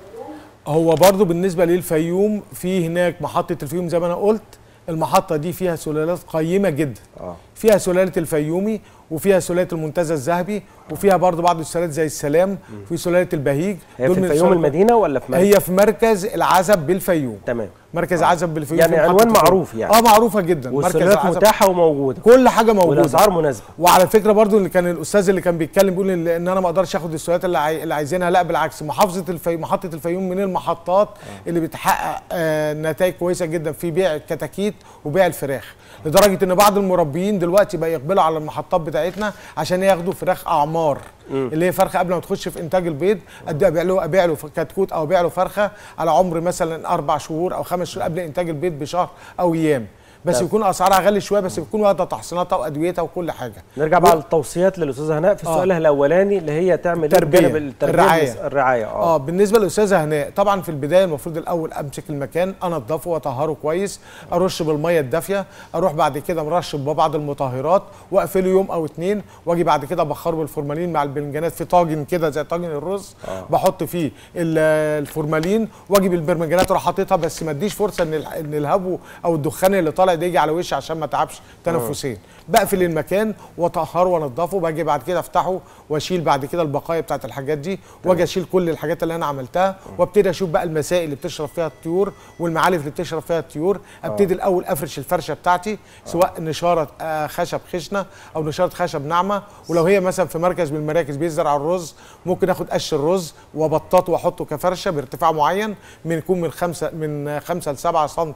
حاضر. هو برضو بالنسبة للفيوم في هناك محطة الفيوم زي ما أنا قلت المحطة دي فيها سلالات قيمة جدا اه فيها سلالة الفيومي وفيها سلالة المنتزه الذهبي وفيها برضو بعض السلالات زي السلام في سلالة البهيج هي دول في من الفيوم السلالات- المدينه ولا في مركز؟ هي في مركز العزب بالفيوم تمام مركز عزب بالفيوم يعني في محطة عنوان الفيوم. معروف يعني. اه معروفة جدا مركز والسلالات العزب متاحه وموجوده كل حاجة موجودة والاسعار مناسبه وعلى فكره برضو اللي كان الاستاذ اللي كان بيتكلم بيقول ان إن انا ما اقدرش اخد السؤالات اللي, عاي... اللي عايزينها لا بالعكس محافظه الفي... محطه الفيوم من المحطات اللي بتحقق آه نتائج كويسه جدا في بيع الكتاكيت وبيع الفراخ لدرجه ان بعض المربيين دلوقتي بقى يقبلوا على المحطات بتاعتنا عشان ياخدوا فراخ اعمار اللي هي فرخه قبل ما تخش في انتاج البيض ادي ابيع له ابيع له كتكوت او ابيع له فرخه على عمر مثلا اربع شهور او خمس شهور قبل انتاج البيض بشهر او ايام بس طب. يكون اسعارها غالي شويه بس بتكون واخده تحصيناتها وادويتها وكل حاجه نرجع بقى للتوصيات للاستاذه هناء في آه. سؤالها الاولاني اللي هي تعمل ايه التربية، بجانب التربيه الرعاية. المس- الرعايه اه اه بالنسبه للاستاذه هناء طبعا في البدايه المفروض الاول امسك المكان انضفه واطهره كويس ارش بالميه الدافيه اروح بعد كده مرش ببعض المطهرات واقفله يوم او اتنين واجي بعد كده ابخره بالفورمالين مع البرنجانات في طاجن كده زي طاجن الرز آه. بحط فيه ال- الفورمالين واجي بالبرمجانات اروح حاططها بس ما اديش فرصه ان ال- ان الهبو او الدخان اللي طالع ده يجي على وشي عشان ما اتعبش تنفسيا بقفل المكان واطهره وانضفه باجي بعد كده افتحه واشيل بعد كده البقايا بتاعت الحاجات دي واجي اشيل كل الحاجات اللي انا عملتها وابتدي اشوف بقى المسائل اللي بتشرب فيها الطيور والمعالف اللي بتشرب فيها الطيور ابتدي الاول افرش الفرشه بتاعتي سواء نشاره آه، خشب خشنه او نشاره خشب ناعمه ولو هي مثلا في مركز من المراكز بيزرع الرز ممكن اخد قش الرز وابططه واحطه كفرشه بارتفاع معين من يكون من خمسة من خمسة ل 7 سم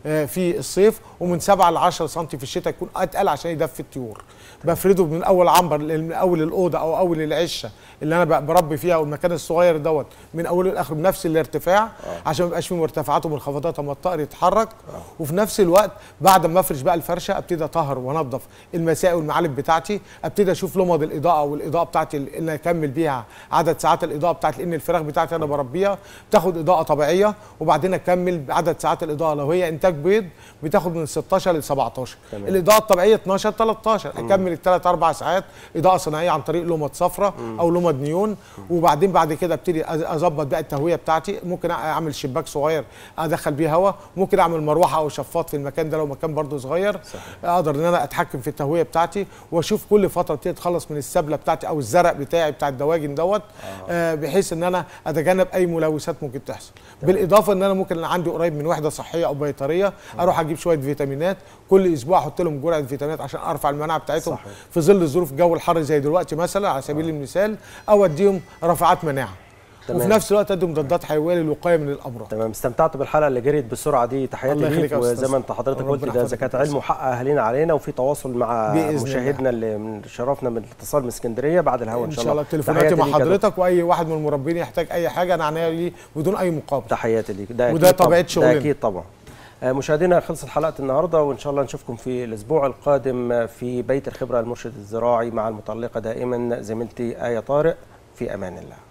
في الصيف ومن 7 ل 10 سم في الشتاء يكون اتقل عشان يدفي الطيور بفرده من اول عنبر من اول الاوضه او اول العشه اللي انا ب- بربي فيها او المكان الصغير دوت من اوله لاخره بنفس الارتفاع عشان ما يبقاش فيه مرتفعات ومنخفضات اما الطائر يتحرك وفي نفس الوقت بعد ما افرش بقى الفرشه ابتدي اطهر وانضف المساء والمعالب بتاعتي ابتدي اشوف لمض الاضاءه والاضاءه بتاعتي اللي انا اكمل بيها عدد ساعات الاضاءه بتاعتي لان الفراخ بتاعتي انا بربيها بتاخد اضاءه طبيعيه وبعدين اكمل بعدد ساعات الاضاءه لو هي انتاج بيض بتاخد من 16 ل 17 تمام. الاضاءه الطبيعيه 12 13 اكمل الثلاث اربع ساعات اضاءه صناعيه عن طريق لمض صفراء او لمض نيون وبعدين بعد كده ابتدي أز- اظبط بقى التهويه بتاعتي ممكن اعمل شباك صغير ادخل بيه هواء ممكن اعمل مروحه او شفاط في المكان ده لو مكان برضو صغير اقدر ان انا اتحكم في التهويه بتاعتي واشوف كل فتره ابتدي اتخلص من السبله بتاعتي او الزرع بتاعي بتاع الدواجن دوت آه بحيث ان انا اتجنب اي ملوثات ممكن تحصل بالاضافه ان انا ممكن أنا عندي قريب من وحده صحيه او بيطريه اروح اجيب شويه فيتامينات كل اسبوع احط لهم جرعه فيتامينات عشان ارفع المناعه بتاعتهم صحيح. في ظل ظروف الجو الحر زي دلوقتي مثلا على سبيل المثال او اديهم رافعات مناعه تمام. وفي نفس الوقت ادي مضادات حيويه للوقايه من الامراض تمام استمتعت بالحلقه اللي جريت بسرعه دي تحياتي الله يخليك ليك يا أستاذ. وزي ما انت حضرتك ربنا قلت ده يحفظك زكاه يا علم وحق اهالينا علينا وفي تواصل مع بإذن الله. مشاهدنا اللي من شرفنا من الاتصال من اسكندريه بعد الهوا ان شاء الله تليفوناتي تحياتي مع ليك يا دكتور. حضرتك واي واحد من المربين يحتاج اي حاجه انا عناية ليه بدون اي مقابل تحياتي ليك ده وده أكيد طبعاً. طبيعة شغلنا. ده اكيد طبعا آه، مشاهدينا خلصت حلقه النهارده وان شاء الله نشوفكم في الاسبوع القادم في بيت الخبره المرشد الزراعي مع المتالقه دائما زميلتي ايه طارق في امان الله